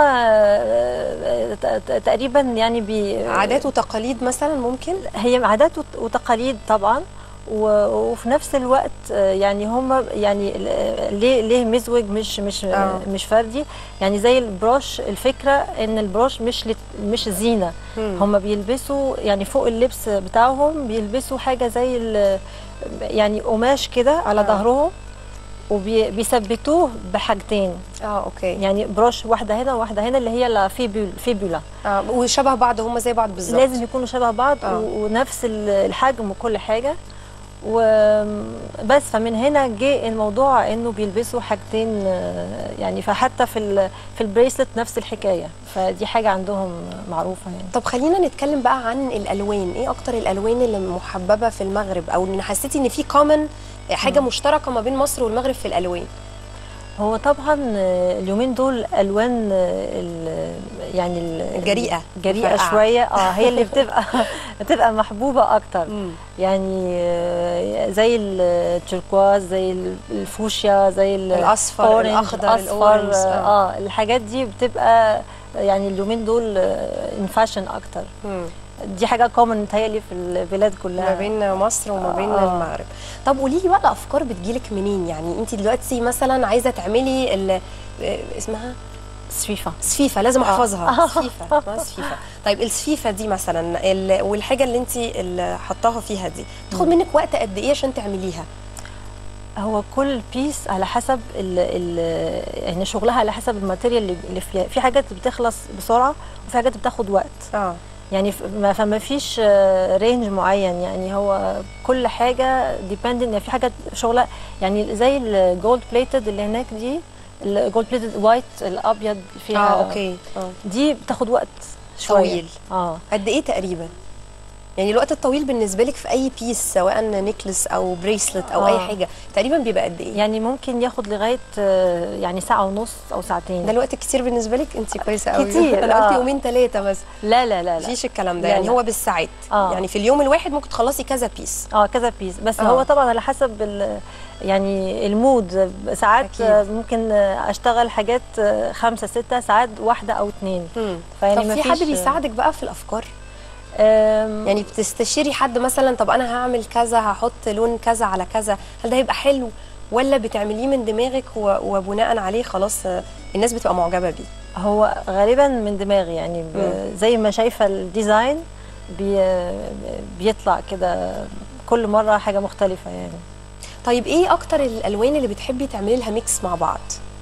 تقريبا يعني بي عادات وتقاليد مثلا ممكن هي عادات وت- وتقاليد طبعا و- وفي نفس الوقت آه، يعني هم يعني ال- ليه ليه مزوج مش مش آه. مش فردي يعني زي البروش الفكره ان البروش مش لت- مش زينه مم. هم بيلبسوا يعني فوق اللبس بتاعهم بيلبسوا حاجه زي ال- يعني قماش كده على آه. ظهرهم وبيثبتوه بحاجتين اه اوكي يعني بروش واحده هنا وواحده هنا اللي هي الفيبول فيبولا آه وشبه بعض هم زي بعض بالظبط لازم يكونوا شبه بعض آه. و- ونفس ال- الحجم وكل حاجه وبس فمن هنا جه الموضوع انه بيلبسوا حاجتين آه، يعني فحتى في ال في البريسلت نفس الحكايه فدي حاجه عندهم معروفه يعني طب خلينا نتكلم بقى عن الالوان ايه اكتر الالوان اللي محببه في المغرب او ان حسيتي ان في كومن حاجه مشتركه ما بين مصر والمغرب في الالوان هو طبعا آه، اليومين دول الوان آه، ال- يعني ال- الجريئة، جريئه الفرقعة. شويه اه هي اللي بتبقى بتبقى محبوبه اكتر مم. يعني آه، زي التركواز زي ال- الفوشيا زي ال- الأصفر، الأورنج، الأخضر، الاصفر الأورنج، اه آه. آه، الحاجات دي بتبقى يعني اليومين دول ان فاشن اكتر مم. دي حاجه كومن متهيألي في البلاد كلها ما بين مصر وما بين آه. المغرب طب قولي لي بقى الافكار بتجيلك منين يعني انت دلوقتي مثلا عايزه تعملي ال- آه، اسمها سفيفه سفيفه لازم آه. احفظها سفيفه اسمها سفيفه طيب السفيفه دي مثلا ال- والحاجه اللي انت اللي حطاها فيها دي تاخد منك وقت قد ايه عشان تعمليها هو كل بيس على حسب ال ال يعني شغلها على حسب الماتيريال اللي- اللي فيها في حاجات بتخلص بسرعه وفي حاجات بتاخد وقت اه يعني ف- ما فما فيش رينج معين يعني هو كل حاجه ديبندنت في حاجات شغلها يعني زي الجولد بليتد اللي هناك دي الجولد بليتد وايت الابيض فيها اه اوكي اه دي بتاخد وقت شويه طويل. اه قد ايه تقريبا يعني الوقت الطويل بالنسبه لك في اي بيس سواء نيكلس او بريسلت او آه. اي حاجه تقريبا بيبقى قد ايه يعني ممكن ياخد لغايه آه، يعني ساعه ونص او ساعتين ده الوقت كتير بالنسبه لك انت كويسه قوي كتير، انا قلت آه. يومين ثلاثه مثلا لا لا لا لا مفيش الكلام ده لا، يعني لا. هو بالساعات آه. يعني في اليوم الواحد ممكن تخلصي كذا بيس اه كذا بيس بس آه. هو طبعا على حسب ال- يعني المود ساعات أكيد. آه، ممكن آه، اشتغل حاجات آه، خمسة ستة ساعات واحدة او اتنين مم. فيعني طب في مفيش- حد بيساعدك بقى في الافكار آم، يعني بتستشيري حد مثلا طب انا هعمل كذا هحط لون كذا على كذا هل ده هيبقى حلو ولا بتعمليه من دماغك و- وبناء عليه خلاص آه، الناس بتبقى معجبه بيه هو غالبا من دماغي يعني ب- مم. زي ما شايفة الديزاين بي بيطلع كده كل مرة حاجة مختلفة يعني طيب ايه اكتر الالوان اللي بتحبي تعملي لها ميكس مع بعض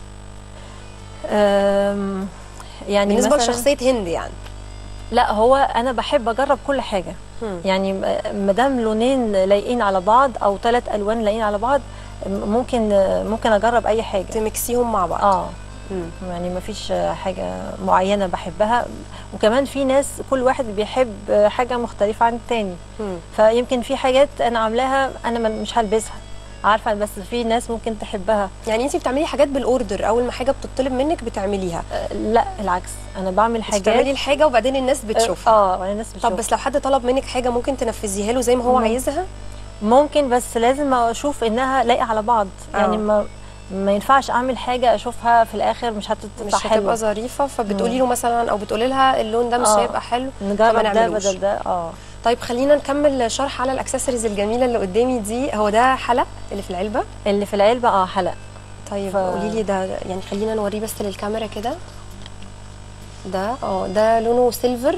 آم، يعني بالنسبه مثلاً- لشخصيه هند يعني لا هو انا بحب اجرب كل حاجه مم. يعني ما دام لونين لايقين على بعض او ثلاث الوان لايقين على بعض ممكن ممكن اجرب اي حاجه تميكسيهم مع بعض اه مم. يعني ما فيش حاجه معينه بحبها وكمان في ناس كل واحد بيحب حاجه مختلفه عن التاني مم. فيمكن في حاجات انا عاملاها انا ما- مش هلبسها عارفه بس في ناس ممكن تحبها يعني انت بتعملي حاجات بالاوردر اول ما حاجه بتطلب منك بتعمليها آه، لا العكس انا بعمل حاجات بتعملي حاجات الحاجه وبعدين الناس بتشوفها اه يعني الناس بتشوفها طب بس لو حد طلب منك حاجه ممكن تنفذيها له زي ما هو مم. عايزها ممكن بس لازم اشوف انها لايقه على بعض آه. يعني ما ما ينفعش اعمل حاجه اشوفها في الاخر مش هتطلع مش هتبقى حلوه ظريفه فبتقولي له مثلا او بتقولي لها اللون ده مش آه. هيبقى حلو فما نجرب ده نعملوش. بدل ده اه طيب خلينا نكمل شرح على الاكسسوارز الجميله اللي قدامي دي هو ده حلق اللي في العلبه اللي في العلبه اه حلق طيب ف- قولي لي ده يعني خلينا نوريه بس للكاميرا كده ده اه ده لونه سيلفر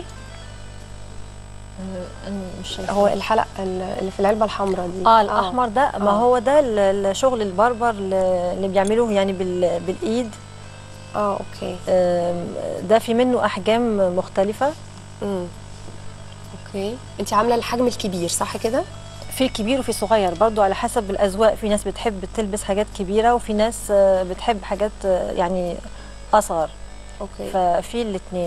أنا مش شايفة. هو الحلق اللي في العلبه الحمراء دي اه الاحمر ده ما آه. هو ده ال- الشغل البربر اللي بيعملوه يعني بال- بالايد اه اوكي آم، ده في منه احجام مختلفه امم اوكي انت عامله الحجم الكبير صح كده في كبير وفي صغير برضو على حسب الاذواق في ناس بتحب تلبس حاجات كبيره وفي ناس آه، بتحب حاجات آه، يعني اصغر اوكي ففي الاثنين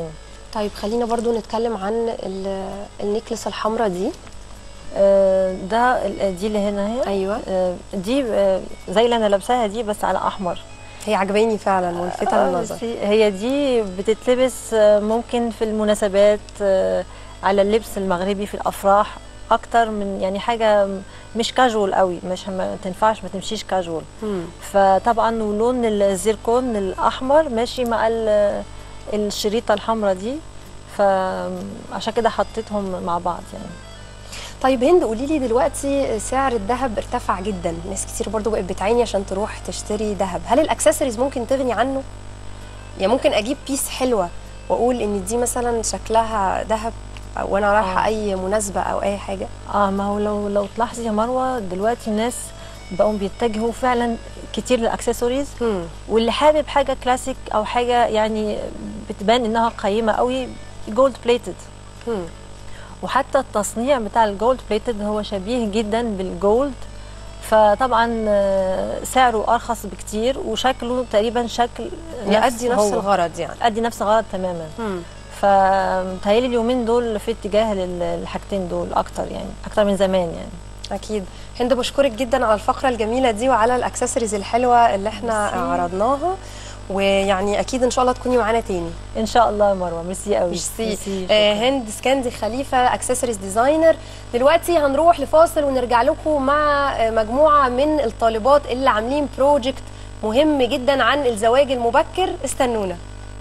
طيب خلينا برضو نتكلم عن ال- النكلس الحمراء دي آه، ده ال- دي اللي هنا اهي ايوه آه، دي آه، زي اللي انا لابساها دي بس على احمر هي عجباني فعلا ملفتة آه، للنظر بس هي دي بتتلبس آه، ممكن في المناسبات آه، على اللبس المغربي في الافراح اكتر من يعني حاجه مش كاجوال قوي مش ما تنفعش ما تمشيش كاجوال مم. فطبعا ولون الزيركون الاحمر ماشي مع ال- الشريطه الحمراء دي فعشان كده حطيتهم مع بعض يعني طيب هند قولي لي دلوقتي سعر الذهب ارتفع جدا ناس كتير برضو بقت بتعاني عشان تروح تشتري ذهب هل الاكسسوارز ممكن تغني عنه يعني ممكن اجيب بيس حلوه واقول ان دي مثلا شكلها ذهب أو وانا رايحه آه. اي مناسبه او اي حاجه اه ما هو لو لو تلاحظي يا مروه دلوقتي الناس بقوا بيتجهوا فعلا كتير للاكسسوارز مم. واللي حابب حاجه كلاسيك او حاجه يعني بتبان انها قيمه قوي جولد بليتد مم. وحتى التصنيع بتاع الجولد بليتد هو شبيه جدا بالجولد فطبعا آه، سعره ارخص بكتير وشكله تقريبا شكل يؤدي نفس هو. الغرض يعني ادي نفس الغرض تماما مم. فمتهيألي اليومين دول في اتجاه للحاجتين دول اكتر يعني اكتر من زمان يعني اكيد هند بشكرك جدا على الفقره الجميله دي وعلى الاكسسوارز الحلوه اللي احنا ميرسي. عرضناها ويعني اكيد ان شاء الله تكوني معانا تاني ان شاء الله يا مروه ميرسي قوي ميرسي شكراً. آه هند سكندي خليفه اكسسوارز ديزاينر دلوقتي هنروح لفاصل ونرجع لكم مع آه، مجموعه من الطالبات اللي عاملين بروجكت مهم جدا عن الزواج المبكر استنونا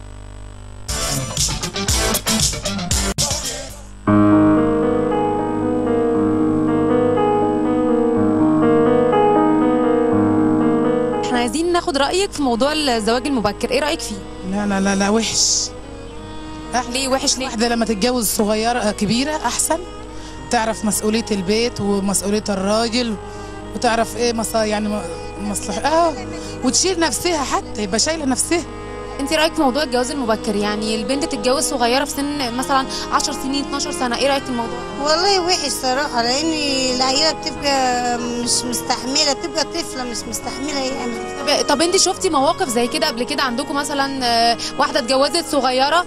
احنا عايزين ناخد رايك في موضوع الزواج المبكر ايه رايك فيه لا لا لا لا وحش ليه وحش ليه واحدة لما تتجوز صغيرة كبيرة أحسن تعرف مسؤولية البيت ومسؤولية الراجل وتعرف إيه مصا يعني م- مصلحة آه وتشيل نفسها حتى يبقى شايلة نفسها انت رايك في موضوع الجواز المبكر يعني البنت تتجوز صغيره في سن مثلا 10 سنين 12 سنه ايه رايك في الموضوع والله وحش صراحة لأن العيلة بتبقى مش مستحملة بتبقى طفلة مش مستحملة يعني طب, طب انت شفتي مواقف زي كده قبل كده عندكم مثلا آه، واحده اتجوزت صغيره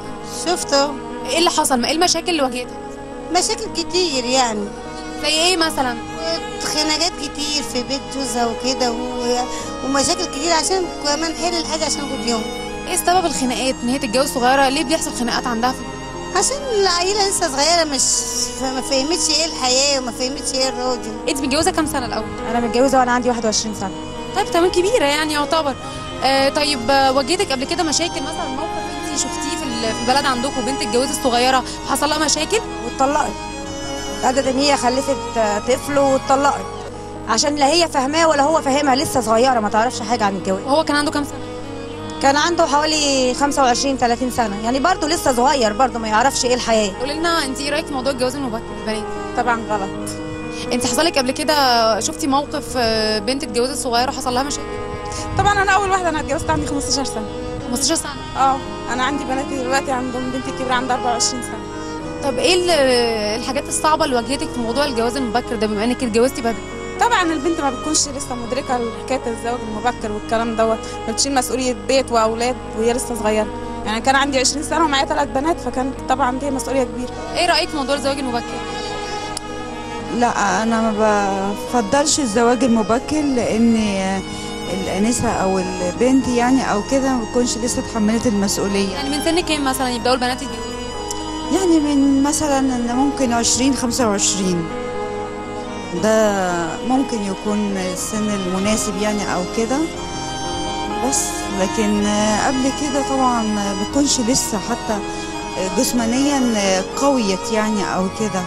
شفته ايه اللي حصل ما ايه المشاكل اللي واجهتها مشاكل كتير يعني زي ايه مثلا خناقات كتير في بيت جوزها وكده و- ومشاكل كتير عشان كمان حل الحاجة عشان كل يوم ايه سبب الخناقات ان هي تتجوز صغيره ليه بيحصل خناقات عندها في عشان العيلة لسه صغيرة مش ما فهمتش ايه الحياة وما فهمتش ايه الراجل انت متجوزه كام سنه الاول انا متجوزه وانا عندي 21 سنه طيب تمام كبيره يعني يعتبر آه طيب آه، واجهتك قبل كده مشاكل مثلا موقف انت شفتيه في ال- في البلد عندكم بنت اتجوزت صغيره حصل لها مشاكل واتطلقت ادت ان هي خلفت آه، طفل واتطلقت عشان لا هي فاهماه ولا هو فاهمها لسه صغيره ما تعرفش حاجه عن الجواز وهو كان عنده كام سنه كان عنده حوالي 25 30 سنه يعني برضه لسه صغير برضه ما يعرفش ايه الحياه قولي لنا انت ايه رايك في موضوع الجواز المبكر للبنات طبعا غلط انت حصل لك قبل كده شفتي موقف آه، بنت اتجوزت صغيره حصل لها مشاكل طبعا انا اول واحده انا اتجوزت عندي 15 سنه 15 سنه اه انا عندي بناتي دلوقتي عندهم بنتي الكبيره عندها 24 سنه طب ايه ال- الحاجات الصعبه اللي واجهتك في موضوع الجواز المبكر ده بما انك اتجوزتي بدري طبعا البنت ما بتكونش لسه مدركه لحكايه الزواج المبكر والكلام دوت بتشيل مسؤوليه بيت واولاد وهي لسه صغيره يعني كان عندي 20 سنه ومعايا ثلاث بنات فكانت طبعا دي مسؤوليه كبيره ايه رايك في موضوع الزواج المبكر لا انا ما بفضلش الزواج المبكر لان الانسه او البنت يعني او كده ما بتكونش لسه اتحملت المسؤوليه يعني من سن كام مثلا يبداوا البنات يتجوزوا يعني من مثلا إن ممكن 20 25 ده ممكن يكون السن المناسب يعني او كده بس لكن قبل كده طبعا ما بتكونش لسه حتى جسمانيا قويت يعني او كده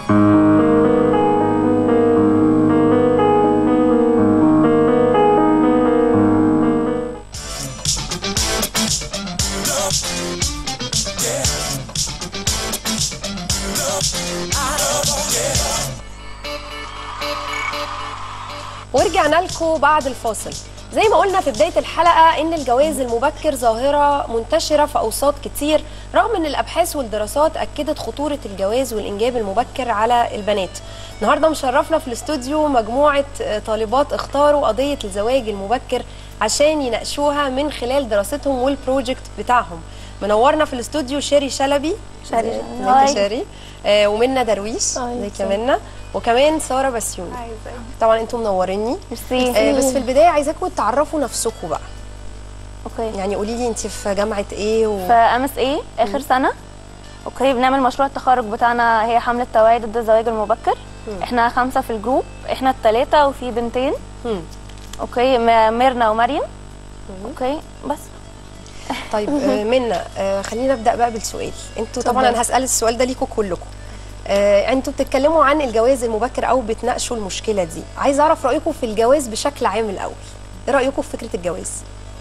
ورجعنا لكم بعد الفاصل زي ما قلنا في بداية الحلقة إن الجواز المبكر ظاهرة منتشرة في أوساط كتير رغم إن الأبحاث والدراسات أكدت خطورة الجواز والإنجاب المبكر على البنات النهاردة مشرفنا في الاستوديو مجموعة آه، طالبات اختاروا قضية الزواج المبكر عشان يناقشوها من خلال دراستهم والبروجكت بتاعهم منورنا في الاستوديو شيري شلبي شيري. ازيك هاي. يا شيري آه ومنى درويش هاي. ازيك يا منى وكمان ساره بسيوني طبعا انتم منوريني ميرسي. آه بس في البدايه عايزاكم تعرفوا نفسكم بقى اوكي يعني قولي لي انت في جامعه ايه و... في ام اس اي اخر سنه اوكي بنعمل مشروع التخرج بتاعنا هي حمله توعيه ضد الزواج المبكر احنا خمسه في الجروب احنا الثلاثه وفي بنتين اوكي م- ميرنا ومريم اوكي بس طيب آه، منى آه، خلينا نبدا بقى بالسؤال انتوا طبعا اتفضلي. انا هسال السؤال ده ليكم كلكم آه، انتوا بتتكلموا عن الجواز المبكر او بتناقشوا المشكله دي عايز اعرف رايكم في الجواز بشكل عام الاول ايه رايكم في فكره الجواز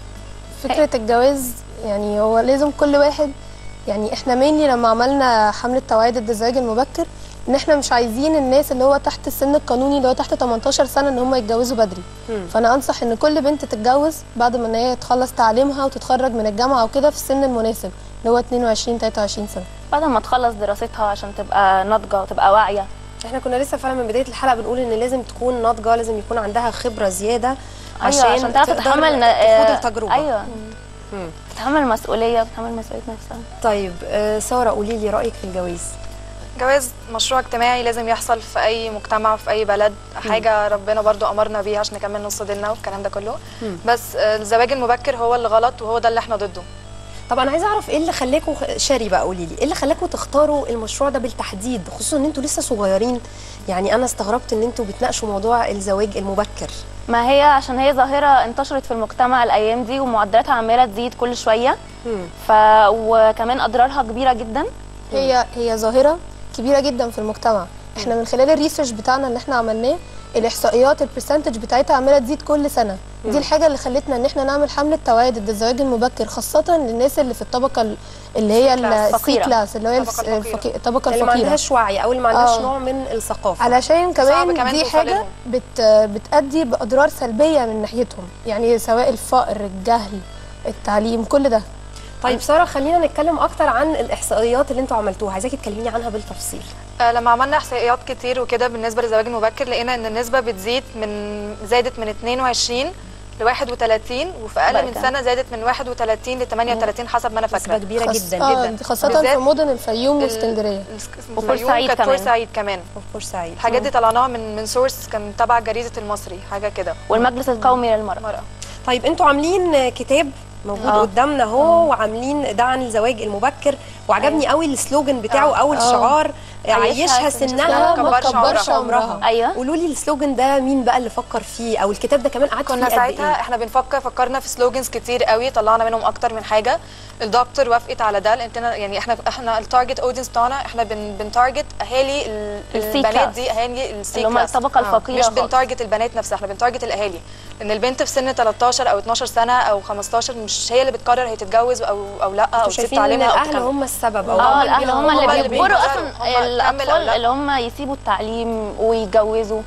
فكرة الجواز يعني هو لازم كل واحد يعني احنا مينلي لما عملنا حملة توعية ضد الزواج المبكر ان احنا مش عايزين الناس اللي هو تحت السن القانوني اللي هو تحت 18 سنة ان هم يتجوزوا بدري فانا انصح ان كل بنت تتجوز بعد ما ان هي تخلص تعليمها وتتخرج من الجامعة وكده في السن المناسب اللي هو 22 23 سنة بعد ما تخلص دراستها عشان تبقى ناضجه وتبقى واعيه احنا كنا لسه فعلا من بدايه الحلقه بنقول ان لازم تكون ناضجه لازم يكون عندها خبره زياده عشان, أيوة عشان تعرف تقدر تتحمل ن- تخوض آه، التجربه ايوه مم. تتحمل مسؤوليه وتتحمل مسؤوليه نفسها طيب آه، ساره قولي لي رايك في الجواز جواز مشروع اجتماعي لازم يحصل في اي مجتمع في اي بلد حاجه ربنا برضو امرنا بيها عشان نكمل نص ديننا والكلام ده كله مم. بس آه، الزواج المبكر هو اللي غلط وهو ده اللي احنا ضده طب انا عايزه اعرف ايه اللي خلاكم شاري بقى قولي لي ايه اللي خلاكم تختاروا المشروع ده بالتحديد خصوصا ان انتوا لسه صغيرين يعني انا استغربت ان انتوا بتناقشوا موضوع الزواج المبكر ما هي عشان هي ظاهره انتشرت في المجتمع الايام دي ومعدلاتها عماله تزيد كل شويه ف وكمان اضرارها كبيره جدا هي هي ظاهرة كبيرة جدا في المجتمع احنا من خلال الريسيرش بتاعنا اللي احنا عملناه الاحصائيات البرسنتج بتاعتها عماله تزيد كل سنه مم. دي الحاجه اللي خلتنا ان احنا نعمل حمله توعيه ضد الزواج المبكر خاصه للناس اللي في الطبقه ال- اللي هي كلاس. السي فقيرة. كلاس اللي هي الطبقة الس- الفقيرة. الفقي- الطبقه اللي ما الفقيره عندهاش وعي او اللي ما عندهاش آه. نوع من الثقافه علشان صعب كمان, كمان دي توصل حاجه لهم. بت بتأدي بأضرار سلبية من ناحيتهم يعني سواء الفقر الجهل التعليم كل ده طيب ساره خلينا نتكلم اكتر عن الاحصائيات اللي انتوا عملتوها عايزاكي تكلميني عنها بالتفصيل آه، لما عملنا احصائيات كتير وكده بالنسبه للزواج المبكر لقينا ان النسبه بتزيد من زادت من 22 ل 31 وفي اقل من بقى. سنه زادت من 31 ل 38 حسب ما انا فاكره نسبة كبيرة خاص- جدا آه، جدا خاصة بالذات في مدن الفيوم ال- واسكندريه وبورسعيد كمان بورسعيد كمان بورسعيد الحاجات دي طلعناها من من سورس كان تبع جريده المصري حاجه كده والمجلس القومي للمراه المراه طيب انتوا عاملين كتاب موجود آه. قدامنا اهو وعاملين ده عن الزواج المبكر وعجبني قوي السلوجن بتاعه آه. او آه. الشعار عيشها عيشها سنها سنها ما ما تكبرش تكبرش عمرها. عمرها أيوة. قولوا لي السلوجن ده مين بقى اللي فكر فيه او الكتاب ده كمان قعد فيه كنا قد ساعتها ايه احنا بنفكر فكرنا في سلوجنز كتير قوي طلعنا منهم اكتر من حاجه الدكتور وافقت على ده لان أنا- يعني احنا احنا التارجت اودينس بتاعنا احنا بن بنتارجت اهالي ال- السي البنات كلاس. دي اهالي السي اللي هم كلاس. الطبقة آه. الفقيرة مش خالص. بنتارجت البنات نفسها احنا بنتارجت الاهالي لان البنت في سن 13 او 12 سنه او 15 مش هي اللي بتقرر هي تتجوز او او لا او انتوا تسيب شايفين ان تعليمها او الاهل تكمل. هم السبب او اه هم الاهل هم بيجبروا- اللي بيجبروا بيجبروا اصلا هم كمل أو الاطفال لا. اللي هم يسيبوا التعليم ويتجوزوا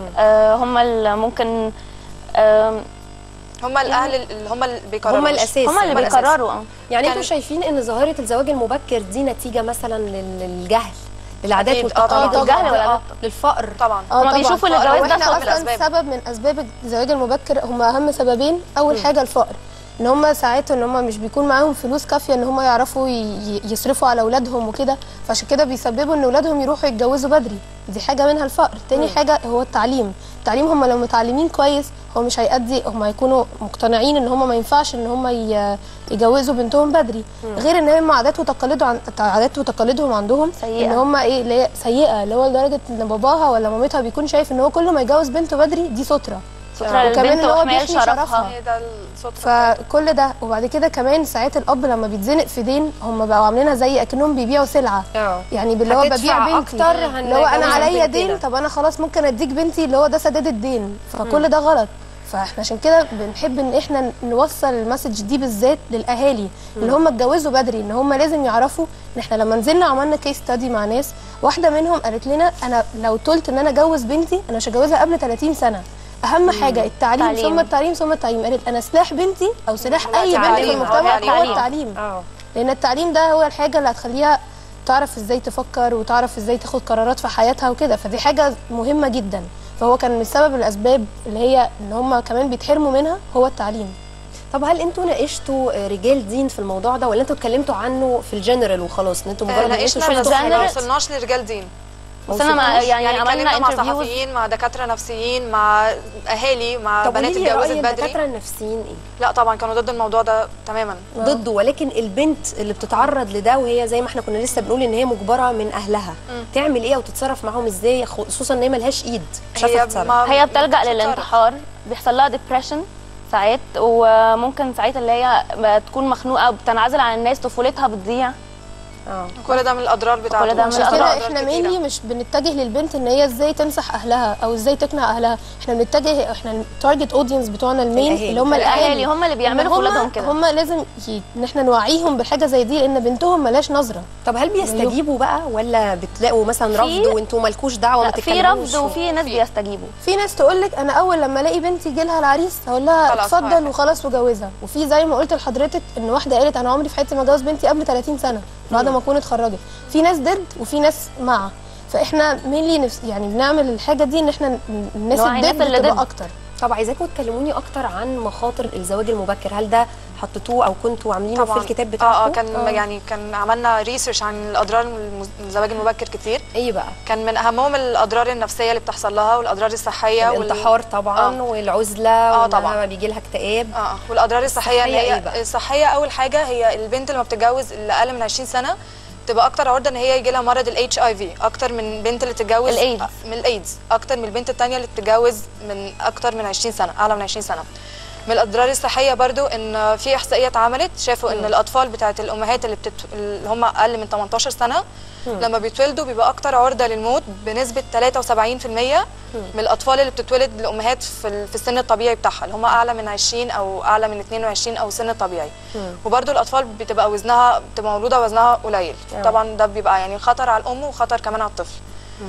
آه هم اللي ممكن آم، هم الاهل اللي هم اللي بيقرروا هم الاساس هم اللي الأساس. بيقرروا اه يعني كان- انتوا شايفين ان ظاهره الزواج المبكر دي نتيجه مثلا لل- للجهل للعادات أكيد. آه، والتقاليد طبعاً. الجهل الجهل والعادات. للفقر طبعا اه هما طبعاً. بيشوفوا إن فقر. الجواز ده واحنا سبب من اصلا الأسباب. سبب من اسباب الزواج المبكر هم اهم سببين اول حاجه الفقر ان هم ساعات ان هم مش بيكون معاهم فلوس كافيه ان هم يعرفوا ي- يصرفوا على اولادهم وكده فعشان كده بيسببوا ان اولادهم يروحوا يتجوزوا بدري دي حاجه منها الفقر تاني حاجه هو التعليم التعليم هم لو متعلمين كويس هو مش هيأدي هم هيكونوا مقتنعين ان هم ما ينفعش ان هم ي- يجوزوا بنتهم بدري غير ان هم عادات وتقاليد عن عادات وتقاليدهم عندهم سيئة. ان هم ايه اللي هي سيئه اللي هو لدرجه ان باباها ولا مامتها بيكون شايف ان هو كل ما يتجوز بنته بدري دي ستره سترة وكمان للبنت ان هو وحماية بيحمي شرفها. شرفها هي ده الصوت فكل ده وبعد كده كمان ساعات الاب لما بيتزنق في دين هم بقوا عاملينها زي اكنهم بيبيعوا سلعه اه يعني باللي هو هتدفع ببيع بنتي أكتر اللي هو انا هنجوزك عليا بنتنا. دين طب انا خلاص ممكن اديك بنتي اللي هو ده سداد الدين فكل ده غلط فاحنا عشان كده بنحب ان احنا نوصل المسج دي بالذات للاهالي اللي هم اتجوزوا بدري ان هم لازم يعرفوا ان احنا لما نزلنا عملنا كيس ستادي مع ناس واحده منهم قالت لنا انا لو طلت ان انا اجوز بنتي انا مش هجوزها قبل 30 سنه اهم حاجه التعليم تعليم. ثم التعليم ثم التعليم قالت انا سلاح بنتي او سلاح لا، اي بنت في تعليم. المجتمع آه، هو تعليم. التعليم اه لان التعليم ده هو الحاجه اللي هتخليها تعرف ازاي تفكر وتعرف ازاي تاخد قرارات في حياتها وكده فدي حاجه مهمه جدا فهو كان من سبب الاسباب اللي هي ان هم كمان بيتحرموا منها هو التعليم طب هل انتوا ناقشتوا آه، رجال دين في الموضوع ده ولا انتوا اتكلمتوا عنه في الجنرال وخلاص ان انتوا مجرد ان انتوا ناقشنا شفتوا بس ما حالات وصلناش لرجال دين وصلنا مع- يعني, يعني عملنا اتكلمنا مع interviews. صحفيين مع دكاتره نفسيين مع اهالي مع طب بنات قولي لي اتجوزت رأي بدري الدكاتره النفسيين ايه لا طبعا كانوا ضد الموضوع ده تماما ضده ولكن البنت اللي بتتعرض لده وهي زي ما احنا كنا لسه بنقول ان هي مجبره من اهلها مم. تعمل ايه وتتصرف معاهم ازاي خصوصا ان هي ملهاش ايد مش عارفه تتصرف هي بتلجأ للانتحار بيحصل لها ديبريشن ساعات وممكن ساعات اللي هي تكون مخنوقه بتنعزل عن الناس طفولتها بتضيع اه كل ده من الاضرار بتاعته كل ده من عشان الأضرار. كده احنا مينلي مش بنتجه للبنت ان هي ازاي تنصح اهلها او ازاي تقنع اهلها احنا بنتجه احنا التارجت اودينس بتوعنا المين الأهالي. اللي هم الأهالي الاهالي هم اللي بيعملوا إن في هم- ولادهم كده. هم لازم ي... ان احنا نوعيهم بحاجه زي دي لان بنتهم ملاش نظره طب هل بيستجيبوا بقى ولا بتلاقوا مثلا في- رفض وانتوا مالكوش دعوه ما لا، في تتكلموش رفض وفي ناس بيستجيبوا في ناس تقول لك انا اول لما الاقي بنتي جالها العريس هقول لها خلاص، اتفضل وخلاص وجوزها وفي زي ما قلت لحضرتك ان واحده قالت انا عمري في حياتي ما اتجوز بنتي قبل 30 سنه بعد ما اكون اتخرجت في ناس ضد وفي ناس مع فاحنا مينلي نفس يعني بنعمل الحاجه دي ان احنا ن- الناس نوعي الناس الضد اللي تبقى ضد. اكتر طب عايزاكم تكلموني اكتر عن مخاطر الزواج المبكر هل ده حطيتوه او كنتوا عاملينه في الكتاب بتاعكم اه اه كان يعني كان عملنا ريسيرش عن الاضرار من الزواج المبكر كتير ايه بقى كان من اهمهم الاضرار النفسيه اللي بتحصل لها والاضرار الصحيه الانتحار طبعا آه. والعزله اه وإنها طبعا بيجي لها اكتئاب اه والاضرار الصحيه اللي الصحية هي إيه بقى؟ الصحيه اول حاجه هي البنت اللي ما بتتجوز اللي اقل من 20 سنه تبقى اكتر عرضه ان هي يجي لها مرض الاتش اي في اكتر من البنت اللي تتجوز الإيدز. من الايدز اكتر من البنت الثانيه اللي بتتجوز من اكتر من 20 سنه اعلى من 20 سنه من الاضرار الصحيه برضو ان في احصائيه اتعملت شافوا ان مم. الاطفال بتاعت الامهات اللي, بتت... اللي هم اقل من 18 سنه مم. لما بيتولدوا بيبقى اكتر عرضه للموت بنسبه 73% من الاطفال اللي بتتولد لامهات في ال- في السن الطبيعي بتاعها اللي هم اعلى من 20 او اعلى من 22 او السن الطبيعي وبرده الاطفال بتبقى وزنها بتبقى مولوده وزنها قليل آه. طبعا ده بيبقى يعني خطر على الام وخطر كمان على الطفل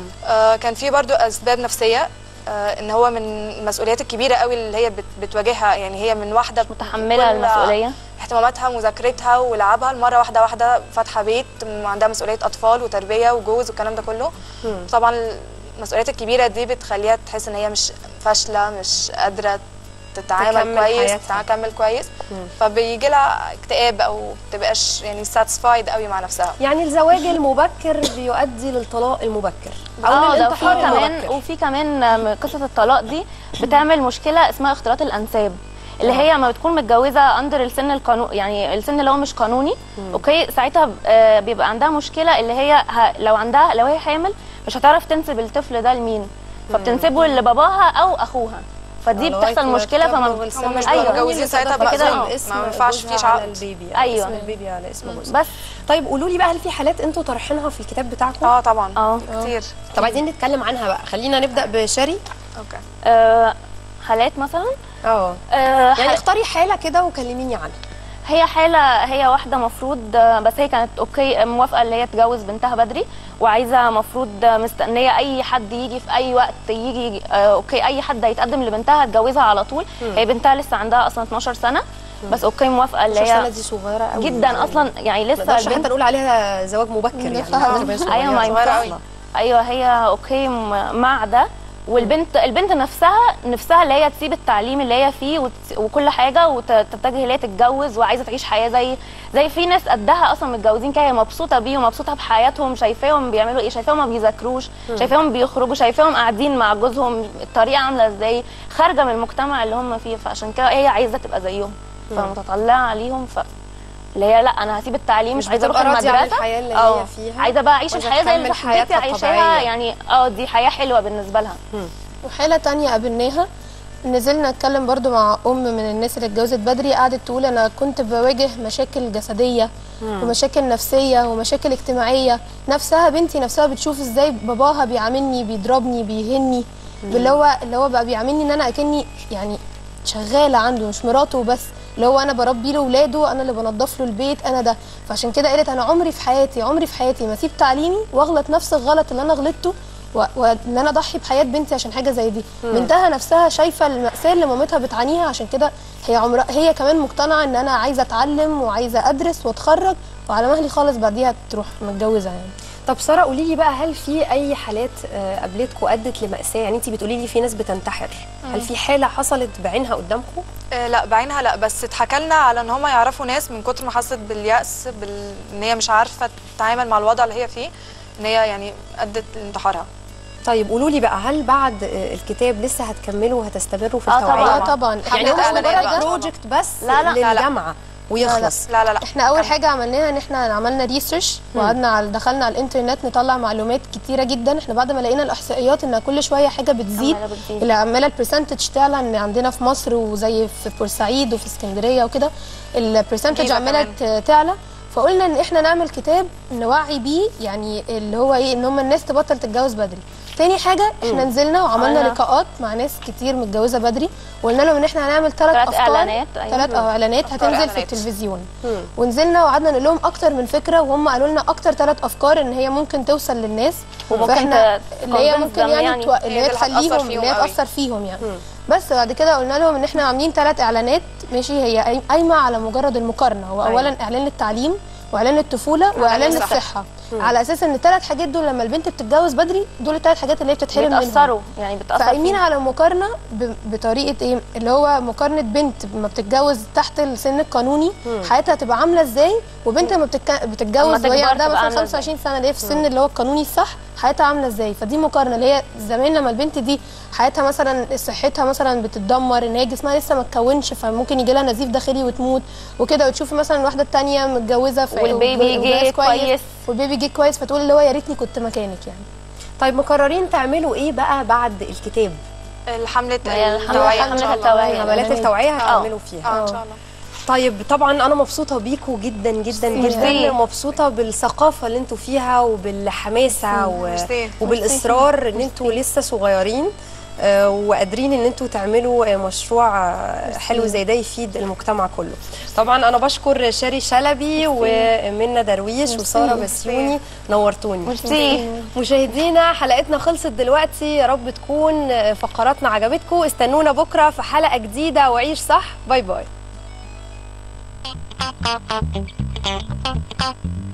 آه كان في برضو اسباب نفسيه آه ان هو من المسؤوليات الكبيره قوي اللي هي بت بتواجهها يعني هي من واحده متحملة المسؤولية. اهتماماتها مذاكرتها ولعبها المره واحده واحده فاتحه بيت عندها مسؤوليه اطفال وتربيه وجوز والكلام ده كله طبعا المسؤوليات الكبيره دي بتخليها تحس ان هي مش فاشله مش قادره تتعامل تكمل كويس حياتها. تكمل كويس فبيجي لها اكتئاب او تبقاش يعني ساتسفايد قوي مع نفسها يعني الزواج المبكر بيؤدي للطلاق المبكر او اه ده للانتحار في كمان المبكر وفي كمان آم، قصه الطلاق دي بتعمل مشكله اسمها اختلاط الانساب اللي هي ما بتكون متجوزه اندر السن القانون يعني السن اللي هو مش قانوني اوكي ساعتها آه، بيبقى عندها مشكله اللي هي ه- لو عندها لو هي حامل مش هتعرف تنسب الطفل ده لمين فبتنسبه لباباها او اخوها فدي لغاية بتحصل ما مشكله فما يكبروا بالسن هم مش القانوني متجوزين ساعتها فكده بمأذون. آه، ما اسم ينفعش جوزها فيش على عقد. البيبي أيوة. اسم البيبي على اسم جوزها بس طيب قولوا لي بقى هل في حالات انتوا طرحينها في الكتاب بتاعكم اه طبعا اه كتير طب عايزين نتكلم عنها بقى خلينا نبدا بشاري اوكي آه حالات مثلا اه آه يعني حال- اختاري حاله كده وكلميني عنها هي حالة هي واحدة مفروض آه، بس هي كانت اوكي موافقة اللي هي تجوز بنتها بدري وعايزة مفروض آه، مستنية أي حد يجي في أي وقت يجي آه، اوكي أي حد هيتقدم لبنتها تجوزها على طول مم. هي بنتها لسه عندها أصلا 12 سنة بس اوكي موافقة اللي 12 هي سنه دي صغيره قوي جدا أصلا يعني ما لسه نقدرش البنت حتى نقول عليها زواج مبكر يعني فعلا. كمان صغيرة. ايوه ما صغيرة ينفعش قوي. ايوه هي اوكي م- مع ده والبنت البنت نفسها نفسها اللي هي تسيب التعليم اللي هي فيه وت... وكل حاجه وتتجه اللي هي تتجوز وعايزه تعيش حياه زي زي في ناس قدها اصلا متجوزين كده هي مبسوطه بيهم مبسوطه بحياتهم شايفاهم بيعملوا ايه شايفاهم ما بيذاكروش مم. شايفاهم بيخرجوا شايفاهم قاعدين مع جوزهم الطريقه عامله ازاي خارجه من المجتمع اللي هم فيه فعشان كده هي عايزه تبقى زيهم مم. فمتطلعه عليهم ف اللي هي لا انا هسيب التعليم مش, مش عايزه اروح بتبقى راضية عن المدرسه الحياة اللي اه هي فيها عايزه بقى اعيش وعايزة الحياه زي اللي تكمل صاحبتي حياتها عايشاها الطبيعية. يعني اه دي حياه حلوه بالنسبه لها وحالة تانية قابلناها نزلنا اتكلم برضو مع ام من الناس اللي اتجوزت بدري قعدت تقول انا كنت بواجه مشاكل جسديه مم. ومشاكل نفسيه ومشاكل اجتماعيه نفسها بنتي نفسها بتشوف ازاي باباها بيعاملني بيضربني بيهني اللي هو اللي هو بقى بيعاملني ان انا اكني يعني شغاله عنده مش مراته بس اللي هو انا بربي له ولاده انا اللي بنضف له البيت انا ده فعشان كده قالت انا عمري في حياتي عمري في حياتي ما اسيب تعليمي واغلط نفس الغلط اللي انا غلطته و- وان انا اضحي بحياه بنتي عشان حاجه زي دي مم. بنتها نفسها شايفه الماساه اللي مامتها بتعانيها عشان كده هي عمرها هي كمان مقتنعه ان انا عايزه اتعلم وعايزه ادرس واتخرج وعلى مهلي خالص بعديها تروح متجوزه يعني طب ساره قولي لي بقى هل في اي حالات آه، قابلتكم ادت لماساه يعني انت بتقولي لي في ناس بتنتحر هل مم. في حاله حصلت بعينها قدامكم آه، لا بعينها لا بس اتحكى لنا على ان هم يعرفوا ناس من كتر ما حست باليأس بال... ان هي مش عارفه تتعامل مع الوضع اللي هي فيه ان هي يعني ادت لانتحارها طيب قولوا لي بقى هل بعد آه، الكتاب لسه هتكملوا وهتستمروا في آه التوعيه طبعا. آه طبعا. يعني إحنا هو أول مجرد مرة- بروجكت بس لا، لا. لا، لا. للجامعه ويخلص لا لا لا احنا اول حاجه عملناها ان احنا عملنا ريسيرش وقعدنا على دخلنا على الانترنت نطلع معلومات كتيره جدا احنا بعد ما لقينا الاحصائيات ان كل شويه حاجه بتزيد عمالة بتزيد. اللي عماله البرسنتج تعلى ان عندنا في مصر وزي في بورسعيد وفي اسكندريه وكده البرسنتج جيزة عماله ت- تعلى فقلنا ان احنا نعمل كتاب نوعي بيه يعني اللي هو ايه ان هم الناس تبطل تتجوز بدري تاني حاجه احنا نزلنا وعملنا عملنا. لقاءات مع ناس كتير متجوزه بدري وقلنا لهم ان احنا هنعمل ثلاث تلات افكار إعلانات، أيوة. ثلاث اعلانات أفكار هتنزل في إعلانات. التلفزيون ونزلنا وقعدنا نقول لهم اكتر من فكره وهم قالوا لنا اكتر ثلاث افكار ان هي ممكن توصل للناس وممكن فاحنا ت- اللي هي convince ممكن them يعني, يعني. تو... اللي هي هي دي اللي هتأثر تخليهم فيهم اللي هي قوي. تاثر فيهم يعني بس بعد كده قلنا لهم ان احنا عاملين ثلاث اعلانات ماشي هي قايم- قايمه على مجرد المقارنه هو أيوة. اولا اعلان للتعليم واعلان الطفوله واعلان الصحة. الصحه على اساس ان الثلاث حاجات دول لما البنت بتتجوز بدري دول الثلاث حاجات اللي هي بتتحرم منهم بتاثروا يعني بتاثر فقايمين فيهم. على مقارنه ب- بطريقه ايه اللي هو مقارنه بنت ما بتتجوز تحت السن القانوني حياتها تبقى عامله ازاي وبنت ما بتتك... بتتجوز أما وهي تكبر عندها تبقى مثلا عاملة 25 سنه اللي هي في السن اللي هو القانوني الصح حياتها عامله ازاي فدي مقارنه اللي هي زمان لما البنت دي حياتها مثلا صحتها مثلا بتتدمر ان هي جسمها لسه ما اتكونش فممكن يجي لها نزيف داخلي وتموت وكده وتشوفي مثلا واحده الثانيه متجوزه في والبيبي وجهاز جه كويس. والبيبي جه كويس فتقول اللي هو يا ريتني كنت مكانك يعني طيب مقررين تعملوا ايه بقى بعد الكتاب الحمله هي الحملة- التوعيه ان حملة شاء الله التوعية. عمليات التوعيه هتعملوا فيها اه ان شاء الله طيب طبعا انا مبسوطه بيكوا جدا جدا ميرسي. جدا مبسوطه بالثقافه اللي انتوا فيها وبالحماسه و... ميرسي. وبالاصرار ان انتوا لسه صغيرين آه، وقادرين ان انتوا تعملوا آه، مشروع آه، حلو زي ده يفيد المجتمع كله طبعا انا بشكر شاري شلبي ومنى درويش وساره بسيوني نورتوني ميرسي. مشاهدينا حلقتنا خلصت دلوقتي يا رب تكون آه، فقراتنا عجبتكم استنونا بكره في حلقه جديده وعيش صح باي باي